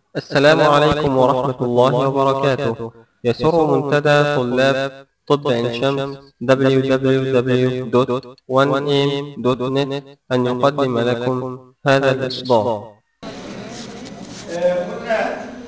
السلام عليكم ورحمة الله وبركاته يسر منتدى طلاب طب عين شمس www.1am.net أن يقدم لكم هذا الإصدار قلنا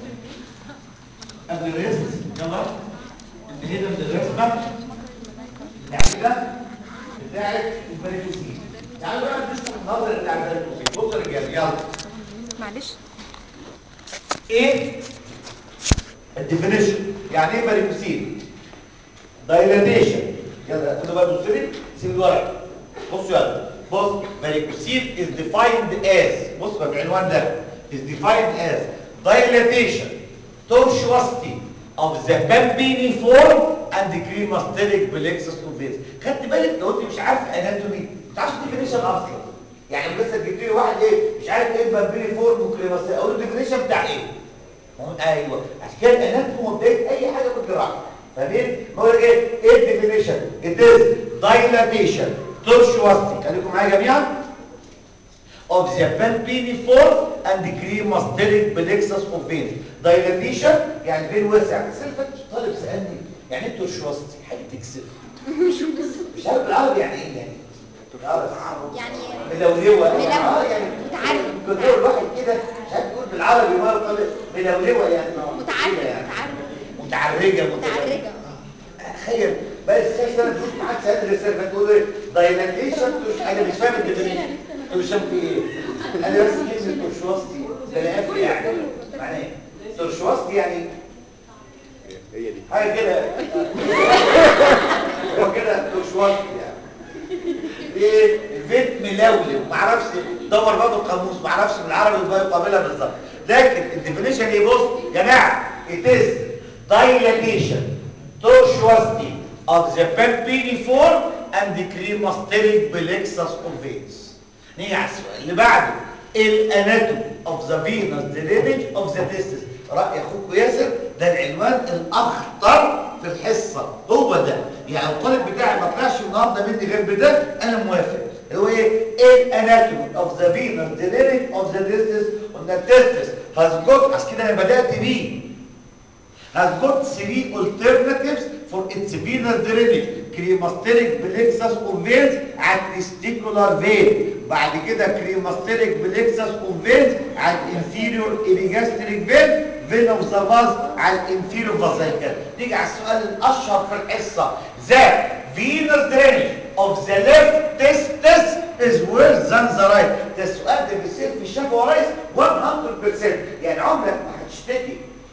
قبل الريست يلا انتهينا من الرسمه العقيده بتاعت الفاريكوسين تعالوا بقى نشوف النظر بتاع الفاريكوسين بصوا يا رجاله يلا معلش ايه الديفينيشن يعني ايه فاريكوسين دايلاتيشن يلا خدوا بقى بصوا لي سيب الورق بصوا يلا بص varicocele is defined as بص بقى العنوان ده is defined as dilatation tortuosity of the pampiniform and cremasteric plexus of veins خدت بالك لو انت مش عارف اناتومي ما تعرفش definition اصلا يعني بس جبت لي واحد ايه مش عارف ايه البامبينيفورم وكريماستيريك اقول له الديفينيشن بتاع ايه هو ايوه عشان كده الاناتومي هو بدايه اي حاجه في الجراحه فاهمين بقول لك ايه ايه الديفينيشن it is dilatation tortuosity خليكم معايا جميعا of the pampiniform and cremasteric plexus of veins dilatation يعني فين واسع السنه اللي فاتت طالب سالني يعني ايه tortuosity حاجه تكسب مش عارف بالعربي يعني ايه يعني يعني ملولوه ملولو. آه يعني متعرج. كنت اقول واحد كده مش عارف يقول بالعربي ما طالب ملولوه يعني متعرج كده يعني. متعرج متعرجه متعرجة تخيل بس تخيل سنه تقول معاك سنه الرساله فتقول ايه دايلاتيشن انا مش فاهم الديفينيشن ترشم في ايه انا بس كلمه ترشواستي ده انا قافل يعني معناه ايه ترشواستي يعني هي دي حاجه كده هو كده ترشواستي يعني ايه الفيت ملولو ما اعرفش دور بقى بالقاموس ما اعرفش بالعربي ما يقابلها بالظبط لكن الديفينيشن ايه بص يا جماعه it is dilatation tortuosity of the pampiniform and the cremasteric plexus of veins نيجي على السؤال اللي بعده الاناتومي of the venous drainage of the testis راي اخوكم ياسر ده العنوان الاخطر في الحصه هو ده يعني الطالب بتاعي ما طلعش النهارده مني غير بده انا موافق اللي هو ايه الاناتومي of the venous drainage of the testis قلنا التستس has got عشان كده انا بدات بيه has got three alternatives for its venous drainage cremasteric plexus of veins على testicular vein بعد كده cremasteric plexus of veins على inferior epigastric vein vein of the vas على inferior vesicle نيجي على السؤال الاشهر في الحصه the venous drainage of the left testis is worse than the right ده السؤال ده بيصير في الشفا ورئيس 100% يعني عمرك ما هتشتكي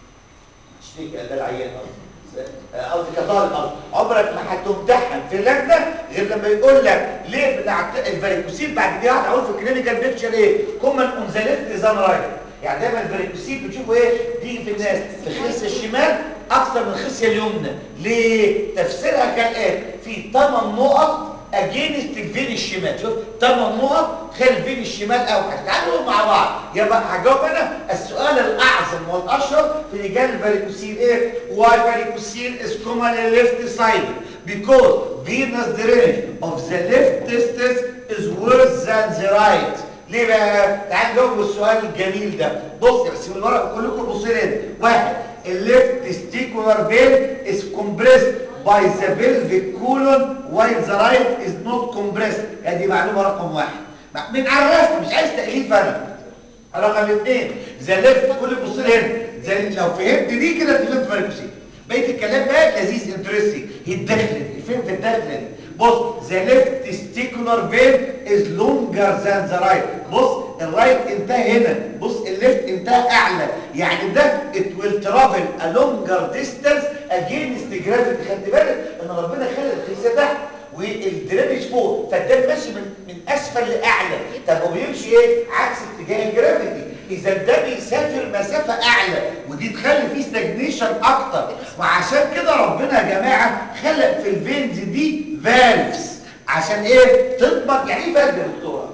تشتكي ده العيان قصدي قصدي كطالب قصدي عمرك ما هتمتحن في اللجنه غير لما يقول لك ليه بتاع الفاريكوسيل بعد كده هقول في الكلينيكال بيكتشر ايه كومن اون ذا ليفت زان رايت يعني دايما الفاريكوسيل بتشوفوا ايه بيجي في الناس في الخصيه الشمال اكثر من الخصيه اليمنى ليه تفسيرها كالاتي في 8 نقط اجينست الفين الشمال شوف 8 نقط خلي الفين الشمال اوحش تعالوا مع بعض يبقى هجاوب انا السؤال الاعظم والاشهر في رجال الفاريكوسيل ايه why varicocele is commonly left side because venous drainage of the left testis is worse than the right ليه بقى تعال نجاوب السؤال الجميل ده بص بس من الورق كلكم بصوا لي هنا. واحد الليفت testicular vein is compressed by the pelvic colon while the right is not compressed يعني دي معلومه رقم واحد من على الرسم مش عايز تأليف انا رقم اثنين ذا ليفت كل بص لي هنا زي لو فهمت دي كده فهمت فاريكوسين بقيه الكلام بقى لذيذ انترستنج هي الدخله دي فين في الدخله دي بص ذا ليفت تستيكولار فين از لونجر ذان ذا رايت بص الرايت انتهى هنا بص الليفت انتهى اعلى يعني ده ات ويل ترافل ا لونجر ديستانس اجينست جرافيتي خدت بالك ان ربنا خلق الخليه تحت والدرينج فوق فالدم ماشي من من اسفل لاعلى طب هو بيمشي ايه عكس اتجاه الجرافيتي اذا الدم يسافر مسافه اعلى ودي تخلي فيه ستاجنيشن اكتر وعشان كده ربنا يا جماعه خلق في الفينز دي فالفز عشان ايه تضمن يعني ايه فالف يا دكتوره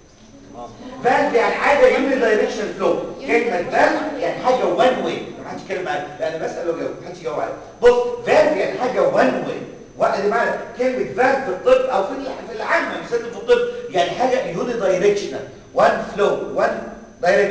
فالف يعني حاجه يوني دايركشن فلو كلمه فالف يعني حاجه وان واي ما حدش يتكلم معايا لا انا بسال واجاوب ما حدش يجاوب عليا بص فالف يعني حاجه وان واي وقت معنى كلمة فالف في الطب او في في العامة مثلا في الطب يعني حاجة يوني دايركشنال وان فلو وان دايركشن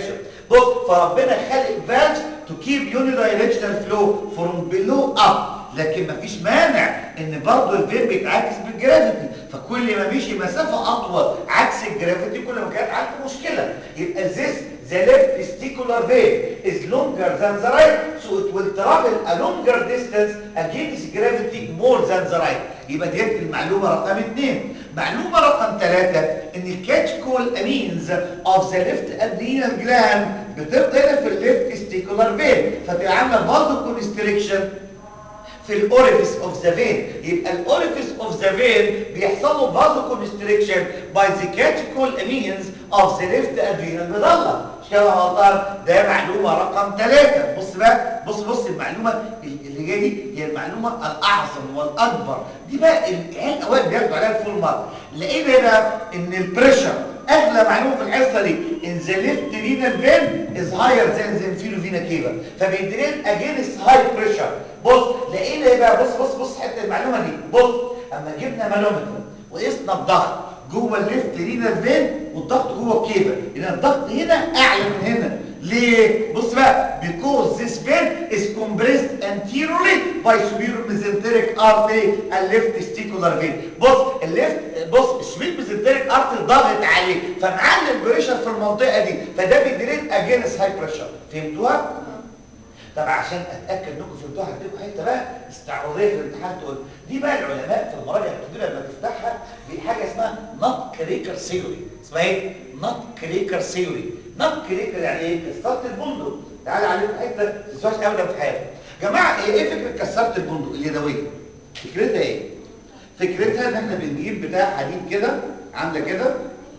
بص فربنا خلق فالفز تو كيب يوني دايركشنال فلو فروم بيلو اب لكن مفيش مانع ان برضه الفين بيتعكس بالجرافيتي فكل ما مشي مسافه اطول عكس الجرافيتي كل ما كانت عنده مشكله يبقى this the left testicular vein is longer than the right so it will travel a longer distance against gravity more than the right يبقى ديت المعلومه رقم اثنين معلومه رقم ثلاثة ان الكاتشكول امينز اوف ذا ليفت ادرينال جلاند بتبقى هنا في الليفت تستيكولار فين فتبقى عامله فازو كونستريكشن في الاوريفيس اوف ذا فين يبقى الاوريفيس اوف ذا فين بيحصل له فازو كونستريكشن باي ذا كاتيكول امينز اوف ذا ليفت ادرينال ميدالا مش كده يا غلطان ده معلومه رقم ثلاثة بص بقى بص بص المعلومه اللي جايه دي هي المعلومه الاعظم والاكبر دي بقى العيال الاوائل بياخدوا عليها الفول مارك لقينا بقى ان البريشر اغلى معلومه في الحصه دي ان ذا ليفت رينال فين از هاير ذان ذا انفيرو فينا كيفا فبيدرين اجينست هاي بريشر بص لقينا ايه بقى بص بص بص حته المعلومه دي بص اما جبنا مانومتر وقسنا الضغط جوه الليفت رينال فين والضغط جوه الكيفا لان الضغط هنا اعلى من هنا ليه بص بقى because this vein is compressed anteriorly by superior mesenteric artery الليفت testicular vein بص الليفت بص السوبير mesenteric artery ضغط عليه فمعلم بريشر في المنطقه دي فده بيدرين اجينست هاي بريشر فهمتوها طب عشان اتاكد انكم فهمتوها هديكم حته بقى استعراضيه في الامتحان تقول دي بقى العلماء في المراجعه الكبيره لما تفتحها في حاجه اسمها نوت كريكر ثيوري اسمها ايه نوت كريكر ثيوري نوت كريكر يعني ايه كسرت البندق تعالى عليكم حته ما تنسوهاش ابدا في حياتكم جماعه ايه ايه فكره كسرت البندق اليدويه فكرتها ايه فكرتها ان احنا بنجيب بتاع حديد كده عامله كده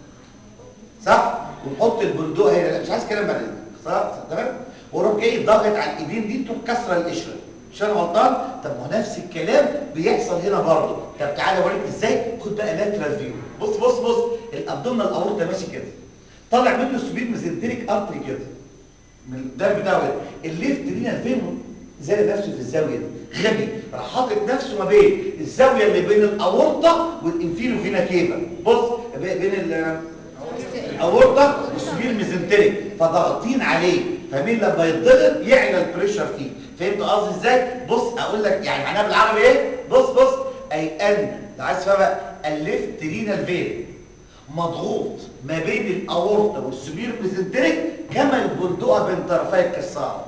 صح ونحط البندق هنا لا مش عايز كلام بعد صح تمام وروح جاي ضاغط على الايدين دي تروح كسره القشره مش انا غلطان طب ما هو نفس الكلام بيحصل هنا برضه طب تعالى اوريك ازاي خد بقى لاترال فيو بص بص بص الابدومينال اورتا ماشي كده طالع منه السوبير ميزنتريك ارتري كده من الدم بتاعه كده الليفت رينال فين زي نفسه في الزاويه دي غبي راح حاطط نفسه ما بين الزاويه اللي بين الاورطه والانفيرو فينا كيفا بص بين ال الاورطه والسوبير ميزنتريك فضاغطين عليه فمين لما يتضغط يعلى البريشر فيه فهمت قصدي ازاي بص اقول لك يعني معناها بالعربي ايه بص بص اي ان لو عايز تفهم بقى الليفت رينال فين مضغوط ما بين الاورطه والسوبير ميزنتريك كما البندقه بين طرفي الكساره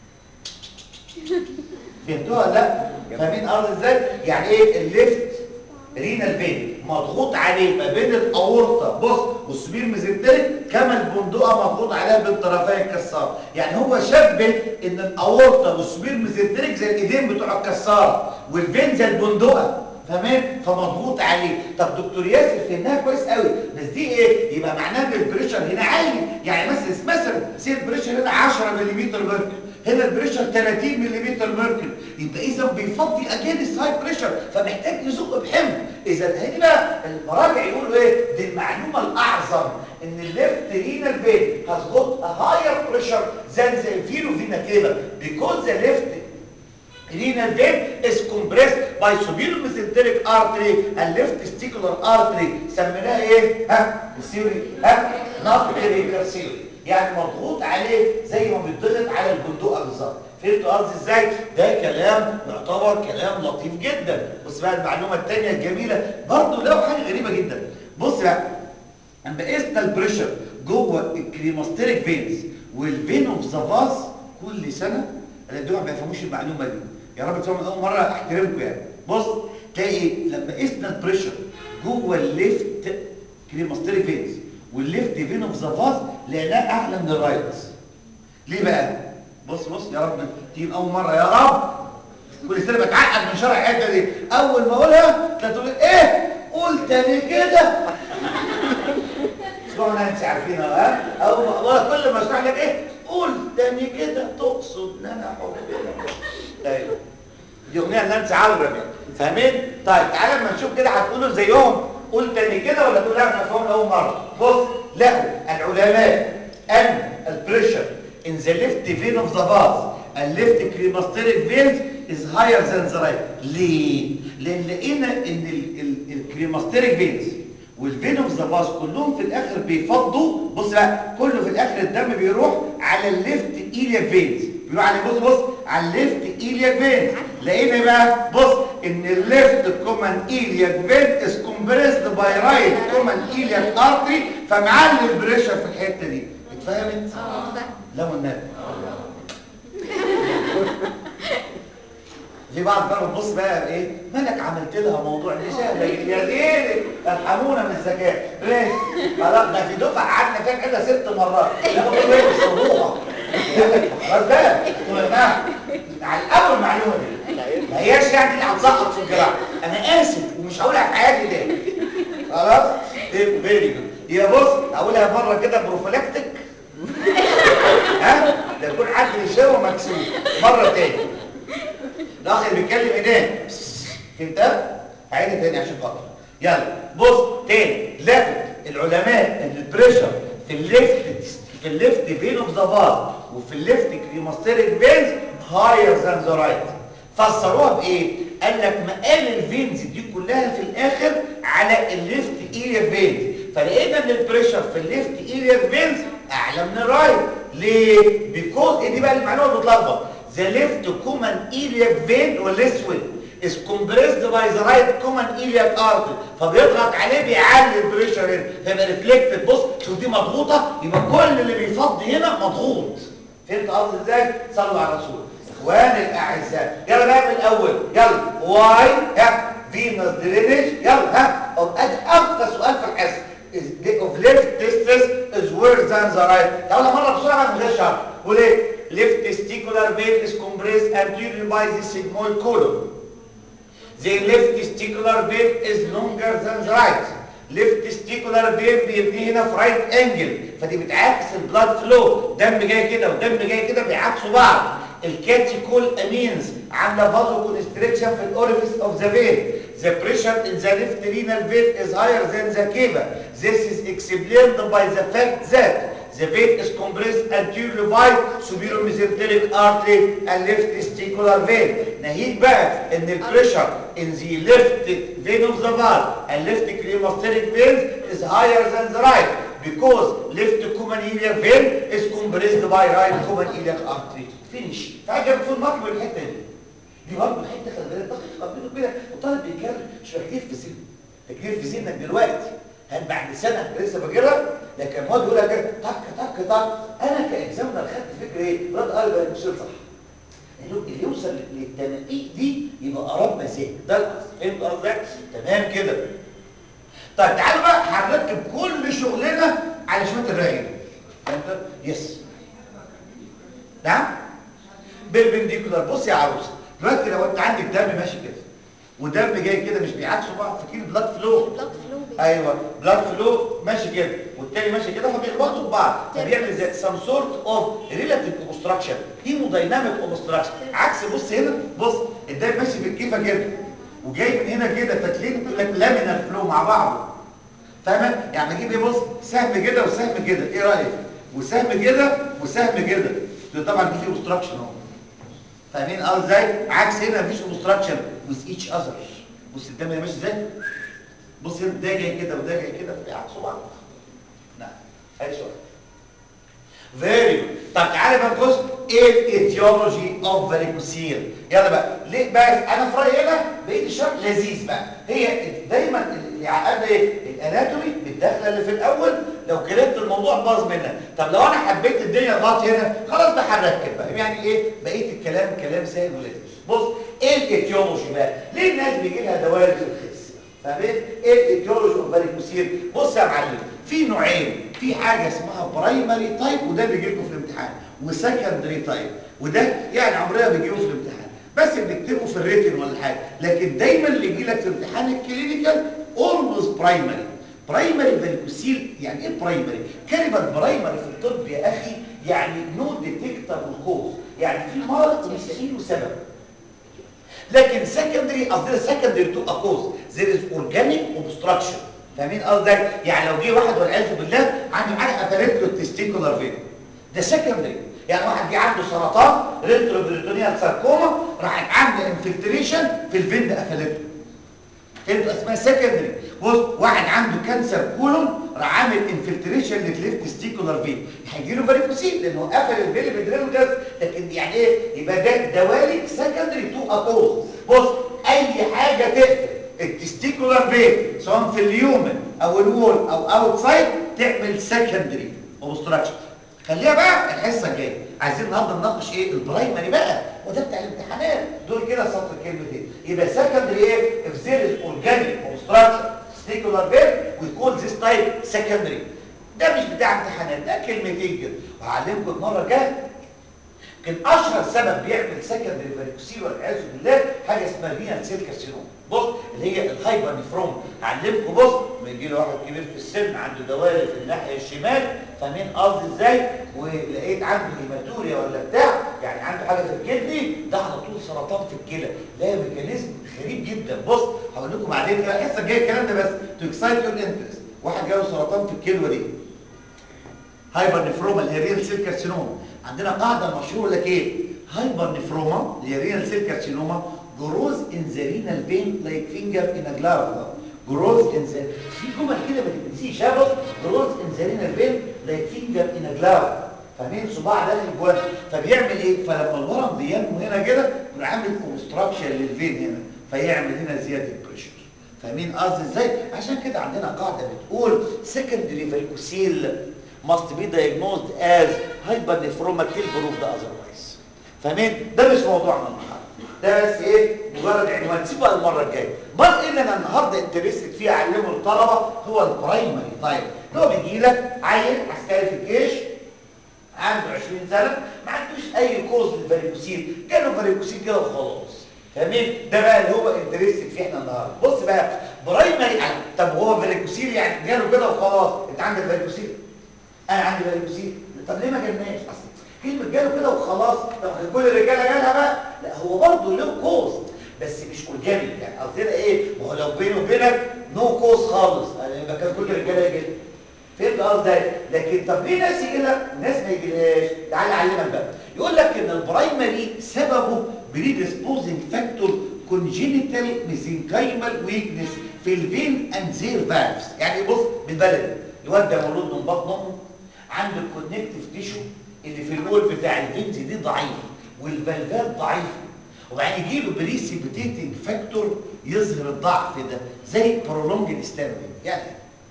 فهمتوها ولا لا فاهمين قصدي ازاي يعني ايه الليفت رينال فين مضغوط عليه ما بين الاورطه بص والسبير ميزنتريك كما البندقه مضغوط عليها بين طرفي الكسار يعني هو شبه ان الاورطه والسبير ميزنتريك زي الايدين بتوع الكساره والفين زي البندقه فاهمين فمضغوط عليه طب دكتور ياسر فهمناها كويس قوي بس دي ايه يبقى معناه ان البريشر هنا عالي يعني مثلا مثلا سير البريشر هنا 10 ملم ميركوري هنا البريشر 30 ملم ميركوري يبقى اذا بيفضي اجينست هاي بريشر فمحتاج يزق بحمل اذا هنا بقى المراجع يقولوا ايه دي المعلومه الاعظم ان الليفت رينال فين has got a higher pressure than the inferior vena cava because the left renal vein is compressed by superior mesenteric artery and left testicular artery سميناها ايه ها الثيوري ها نافيكال ثيوري يعني مضغوط عليه زي ما بيتضغط على البندقه بالظبط فهمتوا قصدي ازاي ده كلام يعتبر كلام لطيف جدا بص بقى المعلومه الثانيه الجميله برضه له حاجه غريبه جدا بص بقى اما قسنا البريشر جوه الكريماستيريك فينز والفين اوف ذا فاز كل سنه الدكتور ما بيفهموش المعلومه دي يا رب تفهموا اول مره احترمكم يعني بص تلاقي لما قسنا البريشر جوه الليفت كريماستيريك فينز والليفت فين اوف ذا فاز لقيناه اعلى من الرايت ليه بقى بص بص يا رب تيجي اول مره يا رب كل سنه بتعقد من شرح الحته دي اول ما اقولها تقول ايه قول تاني كده اسمعوا نانسي عارفينها ها اول ما ولا كل ما اشرح لك ايه قول تاني كده تقصد ان انا حبك ايوه دي اغنيه نانسي عجرم فاهمين طيب تعالى لما نشوف كده هتقولوا زيهم قول تاني كده ولا تقول لا مفهوم اول مره بص لقوا العلماء ان البريشر in the left vein of the vase and left cremasteric veins is higher than the right ليه؟ لان لقينا ان الكريماستيريك فينز والفين اوف ذا فاز كلهم في الاخر بيفضوا بص بقى كله في الاخر الدم بيروح على الليفت ايلياك فينز بيروح على بص بص على الليفت ايلياك فينز لقينا إيه بقى بص ان الليفت كومن ايلياك فين از كومبريسد باي رايت كومن ايلياك ارتري فمعلي البريشر في الحته دي اتفهمت اه فاهم لا والنبي في بعض بقى بتبص بقى ايه مالك عملت لها موضوع دي سهله يا زينب ارحمونا من الذكاء ماشي خلاص ده في دفعه قعدنا فيها كده ست مرات انا بقول له ايه بيشربوها خلاص بقى انتوا يا جماعه على الاول معلومه دي ما هياش يعني اللي هتسقط في الجراحه انا اسف ومش هقولها في حياتي تاني خلاص فيري جود يبقى بص هقولها مره كده بروفلاكتيك ها ده يكون حد يشاور مكسور مره تاني الاخ اللي بيتكلم ايدين فهمتها هعيدها تاني عشان خاطر يلا بص تاني لقوا العلماء ان البريشر في الليفت في الليفت فين اوف ذا فاز وفي الليفت كريماستيريك فينز هاير ذان ذا رايت فسروها بايه قال لك مقال الفينز دي كلها في الاخر على الليفت ايليا فينز فلقينا ان البريشر في الليفت ايليا فينز اعلى من الرايت ليه بيكوز ايه دي بقى المعلومه اللي بتلخبط the left common iliac vein والاسود is compressed by the right common iliac artery فبيضغط عليه بيعلي البريشر هنا فيبقى ريفلكتد بص شوف دي مضغوطه يبقى كل اللي بيفضي هنا مضغوط فهمت قصدي ازاي صلوا على الرسول اخواني الاعزاء يلا بقى من الاول يلا واي ها فينوس درينج يلا ها ادي اكتر سؤال في الحصه is the of left testis is worse than the right تعالوا مره بسرعه بقى من غير شرح وليه left testicular vein is compressed anteriorly by the sigmoid column the left testicular vein is longer than the right left testicular vein بيبني هنا في right angle فدي بتعكس البلاد فلو دم جاي كده ودم جاي كده بيعكسوا بعض الكاتيكول امينز عامله فازو كونستريكشن في الاوريفيس اوف ذا فين The pressure in the left renal vein is higher than the cava. This is explained by the fact that the vein is compressed anteriorly by superior mesenteric artery and left testicular vein. ناهيك بقى ان البريشر in the left vein of the valve and left cremasteric veins is higher than the right because left common iliac vein is compressed by right common iliac artery. Finish. فاجر في المطلب الحته دي. دي برضه الحته خلي بالك دقيقه بينه وبينك الطالب بيكرر مش كتير في سنه تكرير في سنك دلوقتي هل بعد سنه لسه فاكرها لكن هو بيقول لك طق طق طق انا كاكزامنر خدت فكره ايه الواد قال ده مش صح انه اللي يوصل للتنقيق دي يبقى قرب مساك ده القصد فهمت قصدك تمام كده طيب تعالوا بقى هنركب كل شغلنا على شويه الرغيف فهمت يس نعم بالبنديكولار بص يا عروسه دلوقتي لو انت عندك دم ماشي كده ودم جاي كده مش بيعكسوا بعض فاكرين بلاد فلو بلاد فلو بي- ايوه بلاد فلو ماشي كده والتاني ماشي كده فبيخبطوا في بعض فبيعمل زي سم سورت اوف ريلاتيف اوبستراكشن هيمودايناميك اوبستراكشن عكس بص هنا بص الدم ماشي في الكيفه كده وجاي من هنا كده فتلاقيه بيقول لك لامينال فلو مع بعضه فاهم يعني اجيب ايه بص سهم كده وسهم كده ايه رايك وسهم كده وسهم كده ده طبعا دي فيه اوبستراكشن اهو فاهمين اه ازاي عكس هنا مفيش اوبستراكشن وذ ايتش اذر بص الدم ده ماشي ازاي بص هنا ده جاي كده وده جاي كده فبيعكسوا بعض نعم اي سؤال فيري طب تعالى بقى نخش ايه الايتيولوجي اوف فاريكوسيل يلا بقى ليه بقى انا في رايي هنا بقيت الشرح لذيذ بقى هي دايما اللي يعقدنا ايه الاناتومي بالدخله اللي في الاول لو كرهت الموضوع باظ منك طب لو انا حبيت الدنيا غلط هنا خلاص بقى هنركب بقى يعني ايه بقيه الكلام كلام سهل ولذيذ بص ايه الايتيولوجي بقى ليه الناس بيجي لها دوالي في الخس فاهمين ايه الايتيولوجي اوف فاريكوسيل بص يا معلم في نوعين في حاجه اسمها برايمري تايب وده بيجي لكم في الامتحان وسكندري تايب وده يعني عمرنا بيجيبه في الامتحان بس بنكتبه في الريتن ولا حاجه لكن دايما اللي يجي لك في امتحان الكلينيكال اولموست برايمري برايمري فاريكوسيل يعني ايه برايمري كلمه برايمري في الطب يا اخي يعني نو ديتكتور كوز يعني في مرض مش لاقي له سبب لكن سكندري قصدي سكندري تو اكوز there is organic obstruction فاهمين قصدي يعني لو جه واحد والعياذ بالله عنده حاجه قفلت له التستيكولار فين ده سكندري يعني واحد جه عنده سرطان ريتروبريتونيال ساركوما راحت عامله انفلتريشن في الفين ده قفلته فهمت اسمها سكندري بص واحد عنده كانسر كولون راح عامل انفلتريشن للليفت ستيكولار فين هيجي له فاريكوسيل لانه قفل الفين بيدريله جاز لكن يعني ايه يبقى ده دوالي سكندري تو اكوز بص اي حاجه تقفل التستيكولار فين سواء في اليومن او الوول او اوتسايد تعمل سكندري اوبستراكشن خليها بقى الحصه الجايه عايزين النهارده نناقش ايه البرايمري بقى وده بتاع الامتحانات دول كده سطر كلمتين يبقى سكندري ايه if there is organic obstruction testicular vein we call this type secondary ده مش بتاع امتحانات ده كلمتين كده وهعلمكم المره الجايه كان اشهر سبب بيعمل سكندري فاريكوسيل والعياذ بالله حاجه اسمها رينال سيل كارسينوم بص اللي هي الهايبر نفروم هعلمكم بص لما يجي له واحد كبير في السن عنده دوالي في الناحيه الشمال فاهمين قصدي ازاي ولقيت عنده هيماتوريا ولا بتاع يعني عنده حاجه في الكدني ده على طول سرطان في الكلى لا ميكانيزم غريب جدا بص هقول لكم بعدين كده الحصه الجايه الكلام ده بس تو اكسايت يور انترست واحد جاله سرطان في الكلوه دي هايبر نفروما اللي هي ريال سيل كارسينوما عندنا قاعده مشهوره لك ايه هايبر نفروما اللي هي ريال سيل كارسينوما جروز ان ذا رينال فين لايك فينجر ان ا جلاف جروز ان ذا في جمل كده ما تنسيش يا بص جروز ان ذا رينال فين لايك فينجر ان ا جلاف فاهمين صباع داخل جوه فبيعمل ايه فلما الورم بينمو هنا كده يروح عامل كونستراكشن للفين هنا فيعمل هنا زياده بريشر فاهمين قصدي ازاي عشان كده عندنا قاعده بتقول secondary varicocele must be diagnosed as hypernephromal till proved otherwise فاهمين ده مش موضوعنا النهارده ده بس ايه مجرد عنوان سيبه بقى المره الجايه بل اللي انا النهارده انترستد فيه اعلمه الطلبه هو البرايمري طيب هو بيجي لك عيل عسكري في الجيش عنده 20 سنه ما عندوش اي كوز للفاريكوسيل جاله فاريكوسيل كده وخلاص فاهمين ده بقى اللي هو انترستد فيه احنا النهارده بص بقى برايمري طب هو فاريكوسيل يعني جاله كده وخلاص انت عندك فاريكوسيل انا عندي فاريكوسيل طب ليه ما جالناش اصلا كلمه جاله كده وخلاص طب كل الرجاله جالها بقى لا هو برضه له كوز بس مش اورجانيك يعني قصدنا ايه ما هو لو بيني وبينك نو كوز خالص يعني يبقى كان كل الرجاله يجي فهمت قصدي لكن طب ليه ناس يجي لها وناس ما يجيلهاش تعالى اعلمك بقى يقول لك ان البرايمري سببه بريديسبوزنج فاكتور كونجينيتال ميزنكايمال ويكنس في الفين اند زير فالفز يعني بص بالبلد الواد ده مولود من بطن امه عنده الكونكتيف تيشو اللي في الوول بتاع الفينز دي ضعيف والفالفات ضعيفه وبعدين يجي له بريسيبيتيتنج فاكتور يظهر الضعف ده زي برولونج ستامبنج يعني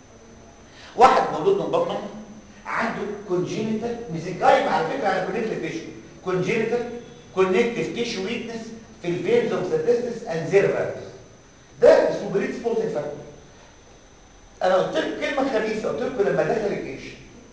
واحد مولود من بطن امه عنده كونجينيتال ميزنكايم على فكره على كونكتيف تيشو كونجينيتال كونكتيف تيشو ويكنس في الفينز اوف ذا تستس اند زير فالفز ده اسمه بريديسبوزنج فاكتور انا قلت لكم كلمه خبيثه قلت لكم لما دخل الجيش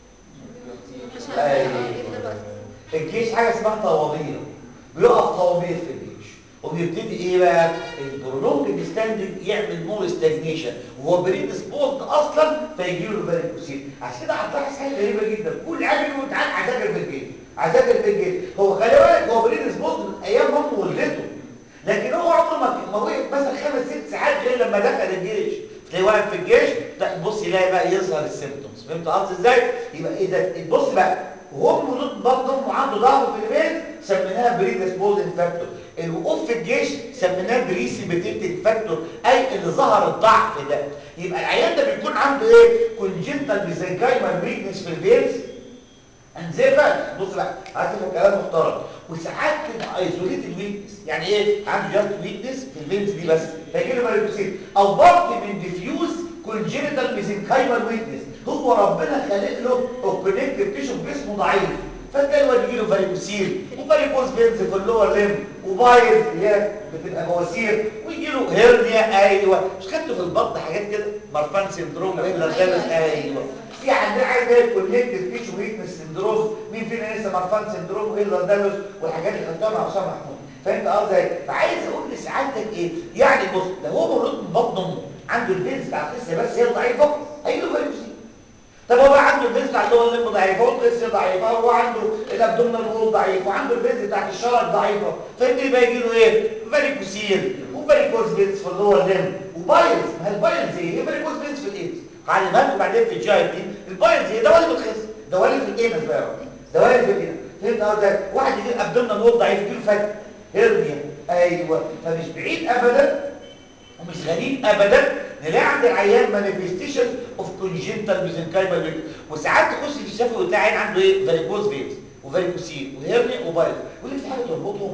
الجيش حاجه اسمها طوابير بيقف طوابير في الجيش وبيبتدي ايه بقى البرولونج ستاندنج يعمل مور ستاجنيشن وهو بريد سبوت اصلا فيجي له الفاريكوسيل عشان كده هتلاحظ حاجه غريبه جدا كل عيل يقول تعالى عذاكر في الجيش عذاكر في الجيش هو خلي بالك هو بريد سبوت من ايام امه ولدته لكن هو عمره ما ما وقف مثلا خمس ست ساعات غير لما دخل الجيش تلاقيه واقف في الجيش تبص يلاقي بقى يظهر السيمبتومز فهمت قصدي ازاي يبقى اذا بص بقى وهو مولود بطن امه عنده ضعف في البيت سميناها بريدسبوزنج فاكتور الوقوف في الجيش سميناه بريسيبيتيتنج فاكتور اي اللي ظهر الضعف ده يبقى العيان ده بيكون عنده ايه كونجنتال ميزنكايمال ويكنس في الفينز انزيفا بص بقى هتفهم كلام محترم وساعات تبقى ايزوليتد ويكنس يعني ايه عنده جاست ويكنس في الفينز دي بس فيجي له فاريكوسيل او بارت من ديفيوز كونجنتال ميزنكايمال ويكنس هو ربنا خالق له الكونكتيف تيشو جسمه ضعيف فتلاقي الواد يجي له فاريكوسيل وفاريكوز فينز في اللور ليم وبايز اللي هي بتبقى بواسير ويجي له هيرنيا ايوه مش خدته في البطن حاجات كده مارفان سندروم والا دالس ايوه في عندنا عايز ايه كونكتيف تيشو ويكنس سندروم مين فينا لسه مارفان سندروم والا دالس والحاجات اللي خدتها مع اسامه محمود فانت قصدي فعايز اقول لسعادتك ايه يعني بص ده هو مولود من بطن امه عنده الفينز بتاع الخصيه بس هي ضعيفه هيجي له فاريكوسيل طب هو عنده الفيز بتاع اللي هو الليمب ضعيفه والقصه ضعيفه هو عنده الابدومينال وول ضعيف وعنده الفيز بتاعت الشرج ضعيفه فيبتدي بقى يجي له ايه فاريكوسيل وفاريكوز فينز في اللور ليمب وبايلز ما هي البايلز ايه هي فاريكوز فينز في الايدز علمها لكم بعدين في الجي اي تي البايلز ايه دوالي في الخص دوالي في الانس بقى دوالي في الانس فهمت قصدك واحد يجي الابدومينال وول ضعيف يجي له فك هيرنيا ايوه فمش بعيد ابدا ومش غريب ابدا نلاقي عند العيان مانيفستيشن اوف كونجنتال ميزنكايمال وساعات تخش في الشفا وتلاقي عيان عنده ايه فاريكوز فينز وفاريكوسيل وهيرني وبايل يقول لك في حاجه تربطهم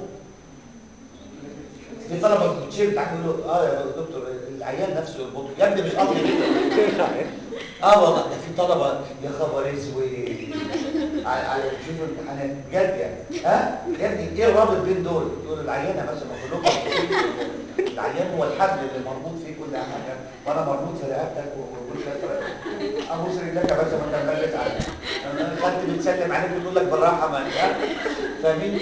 في طلبه بتشيل تعالى يقول له اه يا دكتور العيان نفسه يربطه يا ابني مش قصدي كده اه والله ده في طلبه يا خبر اسود على على شوف الامتحانات بجد يعني ها يا ابني ايه الرابط بين دول دول العيان يا باشا ما كلكم العيان هو الحبل اللي مربوط فيه كل حاجه وانا مربوط في رقبتك وكل لك ابوس رجلك يا باشا ما تنبلش عني انا خدت بتسلم عليك وتقول لك بالراحه ما ها فاهمين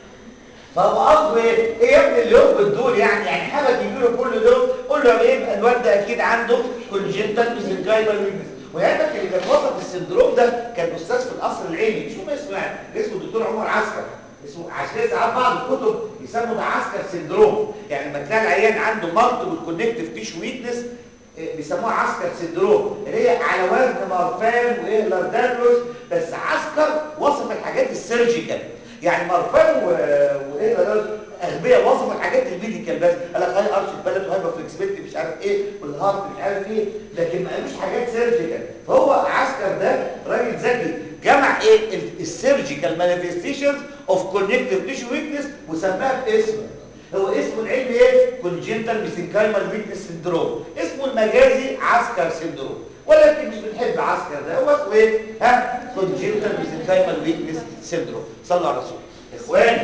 فهو قصده ايه؟ ايه يا ابني اللي يربط دول يعني يعني حاجه تجيب له كل دول قول له ايه الواد ده اكيد عنده كونجنتال ميزنكايمال ويكنس ويعلمك اللي كان وصف السندروم ده كان استاذ في القصر العيني مش ما اسمه يعني اسمه الدكتور عمر عسكر اسمه عشان كده ساعات بعض الكتب يسموا ده عسكر سندروم يعني لما تلاقي العيان عنده مالتيبل كونكتيف تيشو ويكنس بيسموها عسكر سندروم اللي هي على وزن مارفان واهلر دانلوس بس عسكر وصف الحاجات السيرجيكال يعني مارفان وايه ده اغبياء وصفوا الحاجات الميديكال بس قال لك هاي ارش بلد وهايبر فلكسبيلتي مش عارف ايه والهارت مش عارف ايه لكن ما قالوش حاجات سيرجيكال فهو عسكر ده راجل ذكي جمع ايه السيرجيكال مانيفستيشنز اوف كونكتيف تيشو ويكنس وسماها باسمه هو اسمه العلمي ايه كونجنتال ميسنكايمال ويكنس سندروم اسمه المجازي عسكر سندروم ولكن مش بنحب عسكر ده هو اسمه ايه ها كونجنتال ميسنكايمال ويكنس سندروم صلوا على الرسول اخواني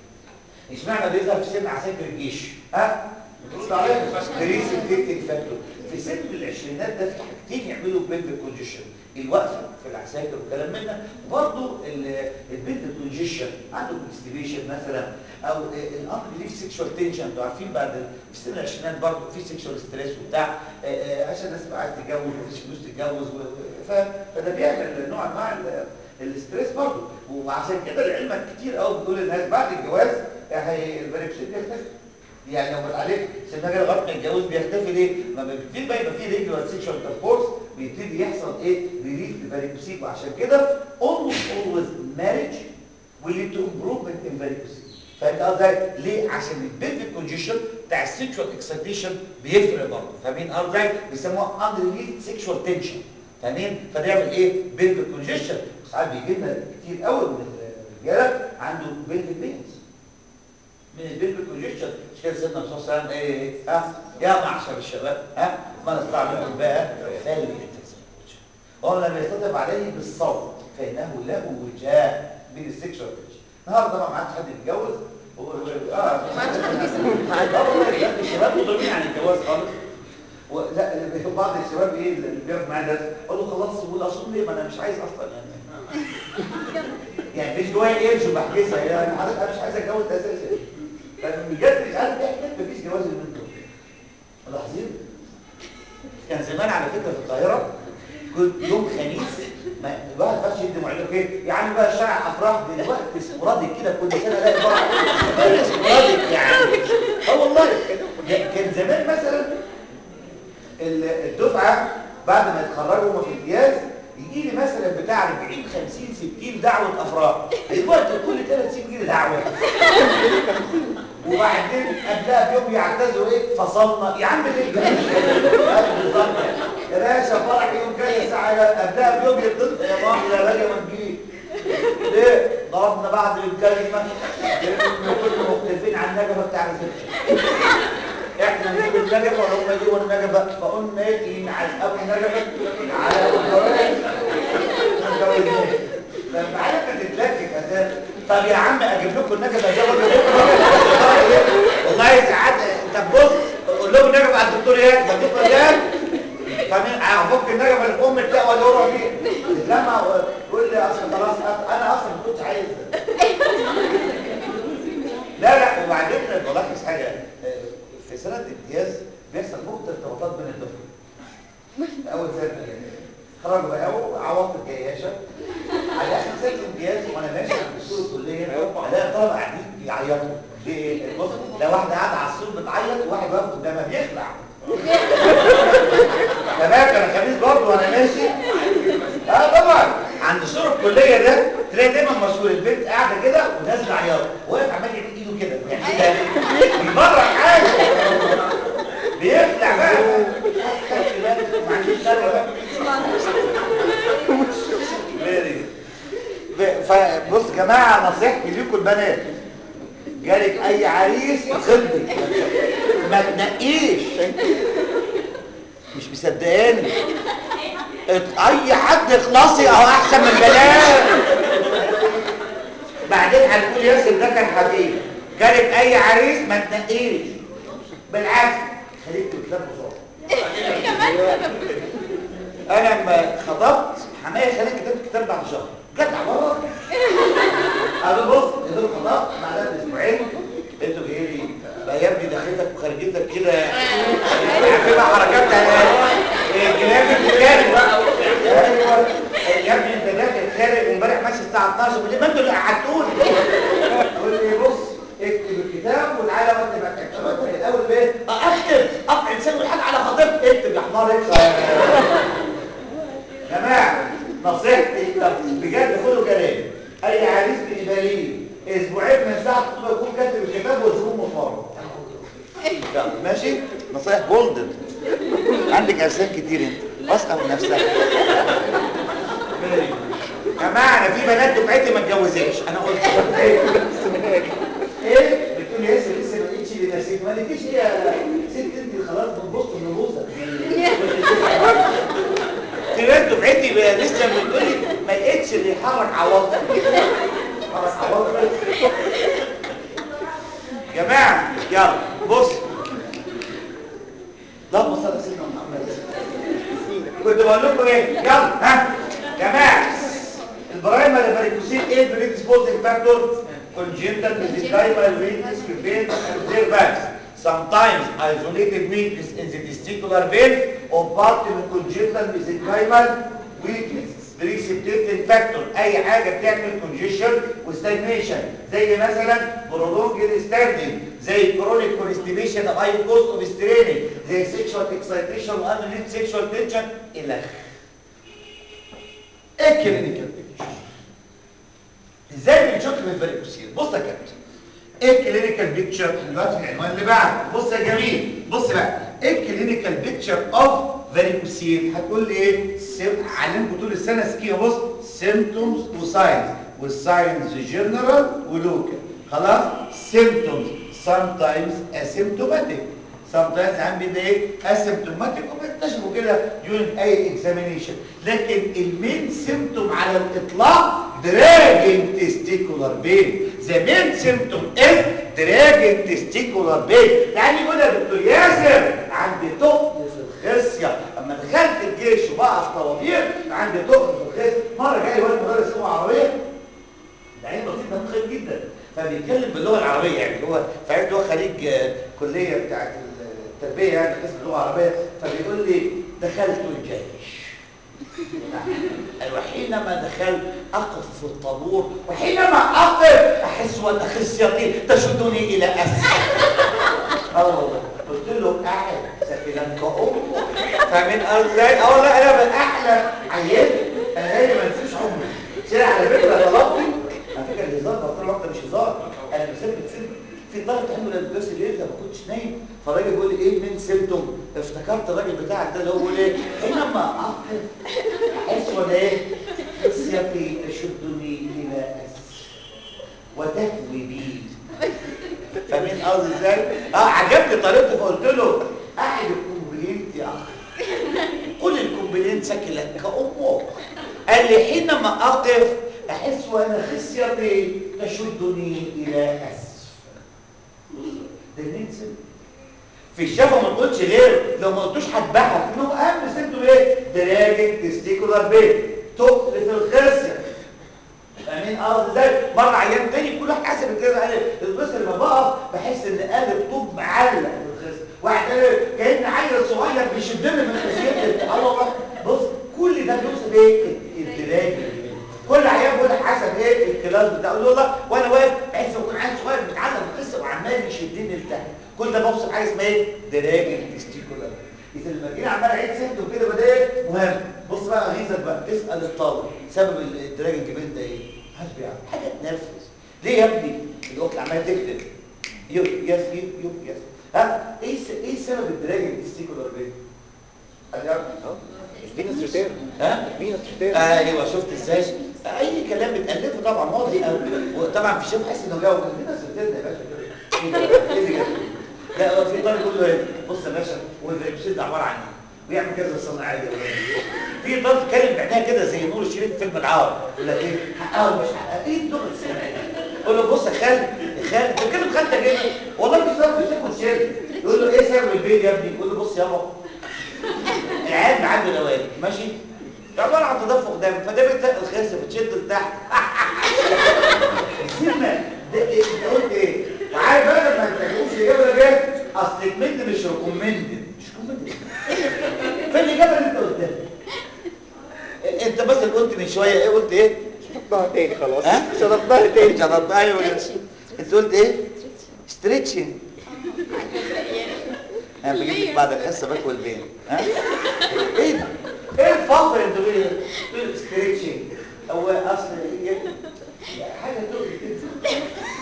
اشمعنى بيظهر في سن عساكر الجيش ها بتقول عليها كريس الديكتنج فاكتور في سن العشرينات ده في حاجتين يعملوا بيلد كونجيشن الوقفه في العساكر والكلام منها وبرضه البيلد كونجيشن عنده كونستيبيشن مثلا او الامر اللي في سيكشوال تنشن انتوا عارفين بعد في سن العشرينات برضه في سيكشوال ستريس وبتاع عشان الناس تبقى عايزه تتجوز ومفيش فلوس تتجوز فده بيعمل نوع انواع الاستريس برضه وعشان كده لعلمك كتير قوي بتقول الناس بعد الجواز هي البريكسين بيختفي يعني لو عليك سنها كده لغايه ما الجواز بيختفي ليه؟ لما بيبتدي بقى يبقى فيه ريجولار سيكشوال انتركورس بيبتدي يحصل ايه؟ ريليف للفاريكوسيل وعشان كده almost always marriage will lead to improvement in varicocele فانت قصدي ليه؟ عشان البيلفيك كونجيشن بتاع السيكشوال اكسايتيشن بيفرق برضه فاهمين قصدي؟ بيسموها underneath سيكشوال تنشن فاهمين؟ فده يعمل ايه؟ بيلفيك كونجيشن ساعات بيجي لنا كتير قوي من الرجاله عنده بيلفيك بينز من البيلفيك كونجيشن مش كده سيدنا الرسول صلى الله عليه وسلم ايه ها يا معشر الشباب ها ما نستطيع منكم بقى فليتزوج وهو لم يستطب عليه بالصوت فانه له وجاء من السكشوال النهارده طبعا ما عادش حد يتجوز اه ما عادش حد بيسمع. اه والله لا الشباب مضربين عن الجواز خالص لا بعض الشباب ايه اللي بيقعد معايا ده اقول له خلاص بقول اصوم ليه ما انا مش عايز اصلا يعني يعني مفيش جوايا قرش وبحجزها يعني حضرتك انا مش عايز اتجوز اساسا بجد مش عارف ايه حكايه مفيش جواز من دول ملاحظين كان زمان على فكره في القاهره كل يوم خميس ما الواحد ما ينفعش يدي معلومه ايه يا عم بقى شارع افراح دلوقتي سبوراديك كده كل سنه الاقي فرح سبوراديك يعني اه والله كان زمان مثلا الدفعه بعد ما يتخرجوا هم في امتياز يجي لي مثلا بتاع 40 50 60 دعوه افراح دلوقتي كل ثلاث سنين يجي لي دعوه وبعدين قبلها بيوم يعتذروا ايه فصلنا يا عم ليه كده بالظبط يا باشا فرح يوم جاي الساعه قبلها بيوم يتصل يا ماما يا راجل ما تجيش ليه ضربنا بعض بالكلمه كنا مختلفين عن النجفه بتاع الزفت احنا نجيب النجفه ولا هم يجيبوا النجفه فقلنا ايه على ابو النجفه على ابو الجواز متجوزين فالمعلم بتتلكك اساسا طب يا عم اجيب لكم النجفه ده ولا والله ساعات طب بص قول لهم النجفه على الدكتور اياد ما تبقى اياد فمين هفك النجفه الام بتاعه ولا هو فيه لما يقول لي اصل خلاص انا اصلا ما كنتش عايز لا لا وبعدين بلاحظ حاجه في سنه امتياز بيحصل نقطه ارتباطات بين الدفعه اول سنه يعني خرجوا بقى وعواطف جياشه على اخر سنه امتياز وانا ماشي عند السور الكليه الاقي الطلبه قاعدين بيعيطوا ليه؟ بص لا واحده قاعده على السور بتعيط وواحد واقف قدامها بيخلع تمام كان خميس برضه وانا ماشي اه طبعا عند سور الكليه ده تلاقي دايما مشهور البنت قاعده كده ونازله عياط واقف عمال يعمل ايده كده يعني كده بيبرع حاجه بيخلع جماعه نصيحتي ليكم البنات جالك اي عريس خدي ما تنقيش مش مصدقاني اي حد اخلاصي اهو احسن من بلاش بعدين هنقول ياسر ده كان حبيب جالك اي عريس ما تنقيش بالعكس خليك تتلم بسرعه كمان سبب انا لما خطبت حمايه خلاني كتبت كتاب بعد شهر جدع والله انا بص اذا خطبت بعدها باسبوعين انتوا جاي لي بقى يا ابني دخلتك وخرجتك كده عارفين بقى حركات الجناب الخارج ايوه يا ابني انت داخل خارج وامبارح ماشي الساعه 12 بالليل ما انتوا اللي قعدتوني يقول لي بص اكتب الكتاب وتعالى واكتب اكتب الاول بايه اكتب اقطع لسان والحاج على خطيبتي اكتب يا حمار اكتب يا جماعه نصيحتي طب بجد خدوا كلامي اي عريس بإباليه اسبوعين من ساعه الخطوبه يكون كاتب الكتاب واسبوع مفرغ يلا ماشي نصايح جولدن عندك ارسال كتير انت واثقه من نفسها يا جماعه انا في بنات دفعتي ما اتجوزتش انا قلت ايه ايه بتقول ياسر لسه ما لقيتش اللي نسيت ما لقيتش ايه يا ست انت خلاص بتبص من بوزك في بنات دفعتي بقى لسه بتقولي ما لقيتش اللي يحرك عواطفي يحرك عواطفي يا جماعه يلا بص اللهم صل على سيدنا محمد كنت بقول لكم ايه يلا ها جماعه البرايمري فاريكوسيل ايه بريدسبوزنج فاكتور congenital mesenchymal weakness prevails and observance sometimes isolated weakness in the testicular vein or partial congenital mesenchymal weakness precipitating factor اي حاجه بتعمل congestion وstagnation زي مثلا prolonged standing زي chronic constipation of high cost of straining زي sexual excitation و unrelated sexual tension الى اخره ايه الكلينيكال ازاي بنشك من الفاريكوسيل بص يا كابتن ايه الكلينيكال بيكتشر دلوقتي العنوان اللي بعده بص يا جميل بص بقى ايه الكلينيكال بيكتشر اوف فاريكوسيل هتقول لي ايه سيم- علمكم طول السنه سكيما بص سيمتومز وساينز والساينز جنرال ولوكال خلاص سيمتومز sometimes asymptomatic sometimes عم بيبقى ايه اسيمتوماتيك وبيكتشفوا كده during اي اكزامينيشن لكن المين سيمتوم على الاطلاق dragging testicular pain the main symptom is dragging testicular pain يعني يقول يا دكتور ياسر عندي تقل في الخصيه اما دخلت الجيش وبقى في طوابير عندي تقل في الخصيه مره جاي واد مدرس لغه عربيه لعيب بسيط ده متخيل جدا فبيتكلم باللغه العربيه يعني هو فعرفت هو خريج آه، كليه بتاعت التربيه يعني قسم اللغه العربيه فبيقول لي دخلت الجيش وحينما دخلت اقف في الطابور وحينما اقف احس ان خصيتي تشدني الى اسفل اه والله قلت له قاعد سكنك كأمه فاهمين ازاي؟ اه لا انا من احلى عيال انا هي ما نسيش عمري سير على فكره طلبتي على فكره الهزار بطل واحده مش هزار انا مسافر فيلم في طلب تحمل الدرس الليل ده ما كنتش نايم فالراجل بيقول لي ايه من سيمتوم افتكرت الراجل بتاعك ده اللي هو بيقول ايه حينما اقف احس ولا ايه خصيتي تشدني الى اسفل وتهوي بي فاهمين قصدي ازاي؟ اه عجبني طريقته فقلت له احد الكومبلينت يا اخ قل الكومبلينت سكلك كأمه قال لي حينما اقف احس وان خصيتي تشدني الى اسفل ده ننسى في الشفا ما تقولش غير لو ما قلتوش هتبعها في انهم اهم سيمتوم ايه؟ دراجنج تستيكولار بيت تقل في الخصيه فاهمين قصدي ازاي مره عيان تاني كل واحد حسب كده قال البص لما بقف بحس ان قالب طوب معلق في الخصيه واحد قال كان عيل صغير بيشدني من خصيتي اه والله بص كل ده بيوصف ايه الدراج كل عيان بيقول لك حسب ايه الكلاس بتاعه يقول له والله وانا واقف بحس اكون عيل صغير بيتعلم في الخصيه وعمال يشدني لتحت كل ده بوصف حاجه اسمها ايه دراج تستيكولار اذا لما جينا عمال عيد سيمتوم كده بدا ايه مهم بص بقى غيظك بقى اسال الطالب سبب الدراجنج بيل ده ايه محدش بيعرف حاجه تنرفز ليه يا ابني الوقت عمال تكتب يو يس يو يو يس ها ايه س- ايه سبب الدراجنج تستيكولار بيل حد يعرف فينس ريتير ها فينس ريتير ايوه شفت ازاي اي كلام بتالفه طبعا واضح قوي وطبعا في الشام حاسس انه جاوب كان كده سبتنا يا باشا كده ايه ده ايه اللي جاب لا هو في طالب يقول له ايه بص يا باشا هو الفيروسين ده عباره عن ايه ويعمل كذا صناعيه في طالب اتكلم بعينيها كده زي نور الشريف في فيلم العار يقول لك ايه حقها ولا مش حقها ايه اللغه الصناعيه يقول له بص يا خال يا خال انت بتتكلم خالتك ايه والله مش سبب مش تاخد شيل يقول له ايه سبب البيت يا ابني يقول له بص يابا العيال عنده دوالي ماشي عباره عن تدفق دم فده بتزق الخاسه بتشد لتحت سيبنا ده ايه انت قلت ايه وعارف بقى لما انت تقولش الاجابه ده جاي اصل كمنت مش ريكومندد مش ريكومندد فين الاجابه اللي انت قلتها انت بس اللي قلت من شويه ايه قلت ايه شطبها تاني خلاص ها شطبها تاني شطبتها ايوه كده. انت قلت ايه ستريتشنج انا بجيب لك بعد الحصه باكل بين ها ايه ده؟ ايه الفخر اللي انت بتقول ستريتشنج هو اصل إيه؟ حاجه تقول كده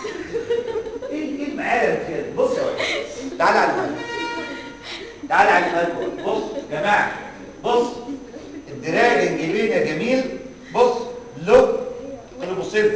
ايه ايه المعالم كده بص يا ولد تعالى على المال تعالى على المال بص يا جماعه بص الدراج الجبين يا جميل بص له كله بصير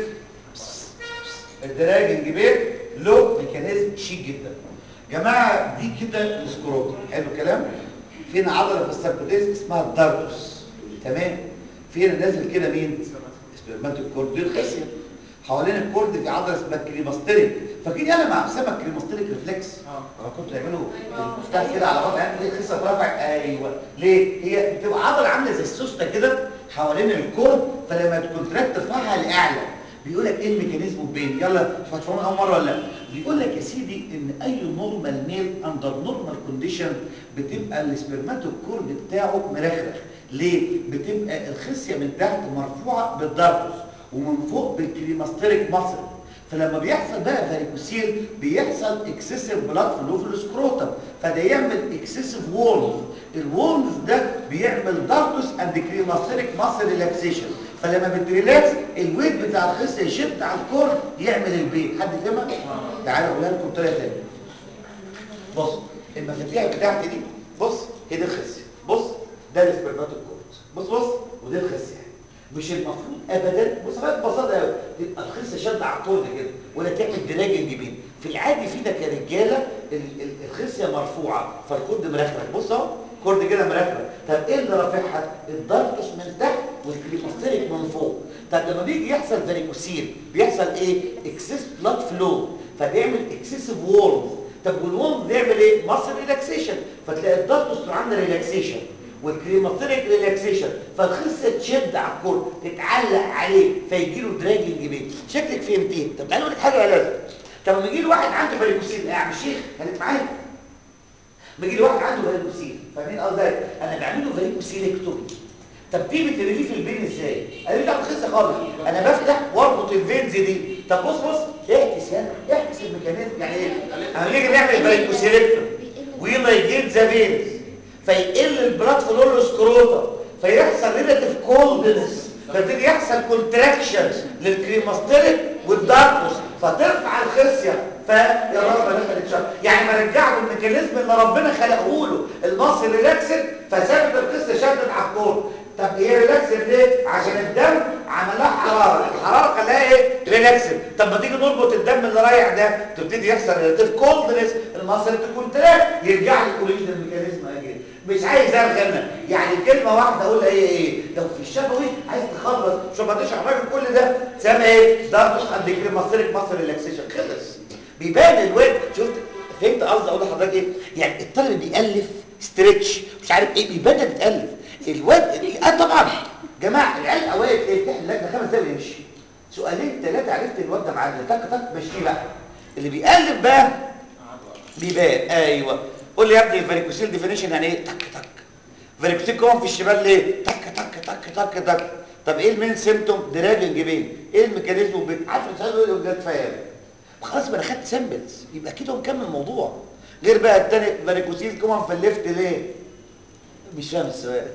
الدراج الجبين له ميكانيزم شيك جدا جماعه دي كده السكروت حلو الكلام فينا عضله في السبكوتيز اسمها الدارتوس تمام فينا نازل كده مين سبرماتوكورد دي الخصيه حوالين الكورد في عضله اسمها كريماستريك فاكرين انا مع اسامه كريماستريك ريفلكس اه كنت تعملوا المفتاح كده على بعض يعني الخصيه ترفع ايوه ليه هي بتبقى عضله عامله زي السوسته كده حوالين الكورد فلما تكونتراكت ترفعها لاعلى بيقول لك ايه الميكانيزم بين يلا مش هتفهموا اول مره ولا لا بيقول لك يا سيدي ان اي نورمال ميل اندر نورمال كونديشن بتبقى السبرماتوكورد بتاعه مرخرخ ليه بتبقى الخصيه من تحت مرفوعه بالدارتوس ومن فوق بالكريماستريك ماسل فلما بيحصل بقى فاريكوسيل بيحصل اكسسيف بلاد فلو في السكروتم فده يعمل اكسسيف وولز الوولز ده بيعمل دارتوس اند كريماستريك ماسل ريلاكسيشن فلما بتريلاكس الويت بتاع الخصيه يشد على الكور يعمل البيت حد فهمها تعالوا اقولها لكم بطريقه ثانيه بص المفاتيح بتاعتي دي بص هي دي الخصيه بص ده السبرماتوكورد بص بص ودي الخصيه مش المفروض ابدا بص بقى ببساطه قوي تبقى الخصيه شاده على الكورد كده ولا تعمل دراج الجبين في العادي فينا كرجاله ال- ال- الخصيه مرفوعه فالكورد مرخرخ بص اهو كورد كده مرخرخ طب ايه اللي رافعها الدارتوس من تحت والكريماستريك من فوق طب لما بيجي يحصل فاريكوسيل بيحصل ايه اكسس بلاد فلو فبيعمل اكسسيف وولز طب والوولز بيعمل ايه ماسل ريلاكسيشن فتلاقي الدارتوس عامله ريلاكسيشن والكريماتيريك ريلاكسيشن فالخصه تشد على الكور تتعلق عليه فيجي له دراجنج بيه شكلك فهمتيه طب تعالوا لك حاجه لازم طب لما يجي له واحد عنده فاريكوسيل يا عم الشيخ خليك معايا لما يجي له واحد عنده فاريكوسيل فاهمين قصدي انا بعمل له فاريكوسيلكتومي طب دي بتريلي في البين ازاي انا مش دعوه خصه خالص انا بفتح واربط الفينز دي طب بص بص احكس هنا احكس الميكانيزم يعني ايه انا نيجي نعمل فاريكوسيلكتومي ويلا يجيب ذا فينز فيقل البلاد فلو سكروتا فيحصل ريلاتيف كولدنس فيبتدي يحصل كونتراكشن للكريماستريك والداركوس فترفع الخصيه فيا رب دخلت شر يعني برجع له الميكانيزم اللي ربنا خلقه له المصل ريلاكسد فثابت الخصيه شدت على الكور طب هي ريلاكسد ليه؟ عشان الدم عمل لها حراره الحراره خلاها ايه؟ ريلاكسد طب ما تيجي نربط الدم اللي رايح ده تبتدي يحصل ريلاتيف كولدنس المصل تكونتراكت يرجع لي الاوريجنال ميكانيزم اجي مش عايز ارغم يعني كلمه واحده اقول ايه ايه لو في الشفوي عايز تخلص شوف هتشرح الراجل كل ده سامع ايه دارتوس اند كريماستريك ماسل ريلاكسيشن خلص بيبان الواد شفت فهمت قصدي اقول لحضرتك ايه يعني الطالب بيالف ستريتش مش عارف ايه بيبان انك بتالف الواد اه طبعا جماعه العيال اوائل ايه بتحل اللجنه خمس دقايق ويمشي سؤالين ثلاثه عرفت الواد ده معانا تك تك مشيه بقى اللي بيالف بقى بيبان ايوه قول لي يا ابني الفاريكوسيل ديفينيشن يعني ايه تك تك فاريكوسيل كومن في الشمال ليه تك تك تك تك تك طب ايه المين سيمتوم دراجن جبين ايه الميكانيزم بي- عارف السؤال يقول لي فاهم خلاص ما انا خدت سامبلز يبقى كده مكمل الموضوع غير بقى التاني فاريكوسيل كومن في الليفت ليه مش فاهم السؤال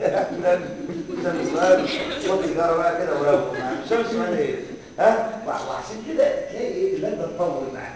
مش فاهم السؤال خد سيجاره بقى كده وروق مش فاهم السؤال ايه ها وع- وعشان كده تلاقي ايه اللجنه تطول معاك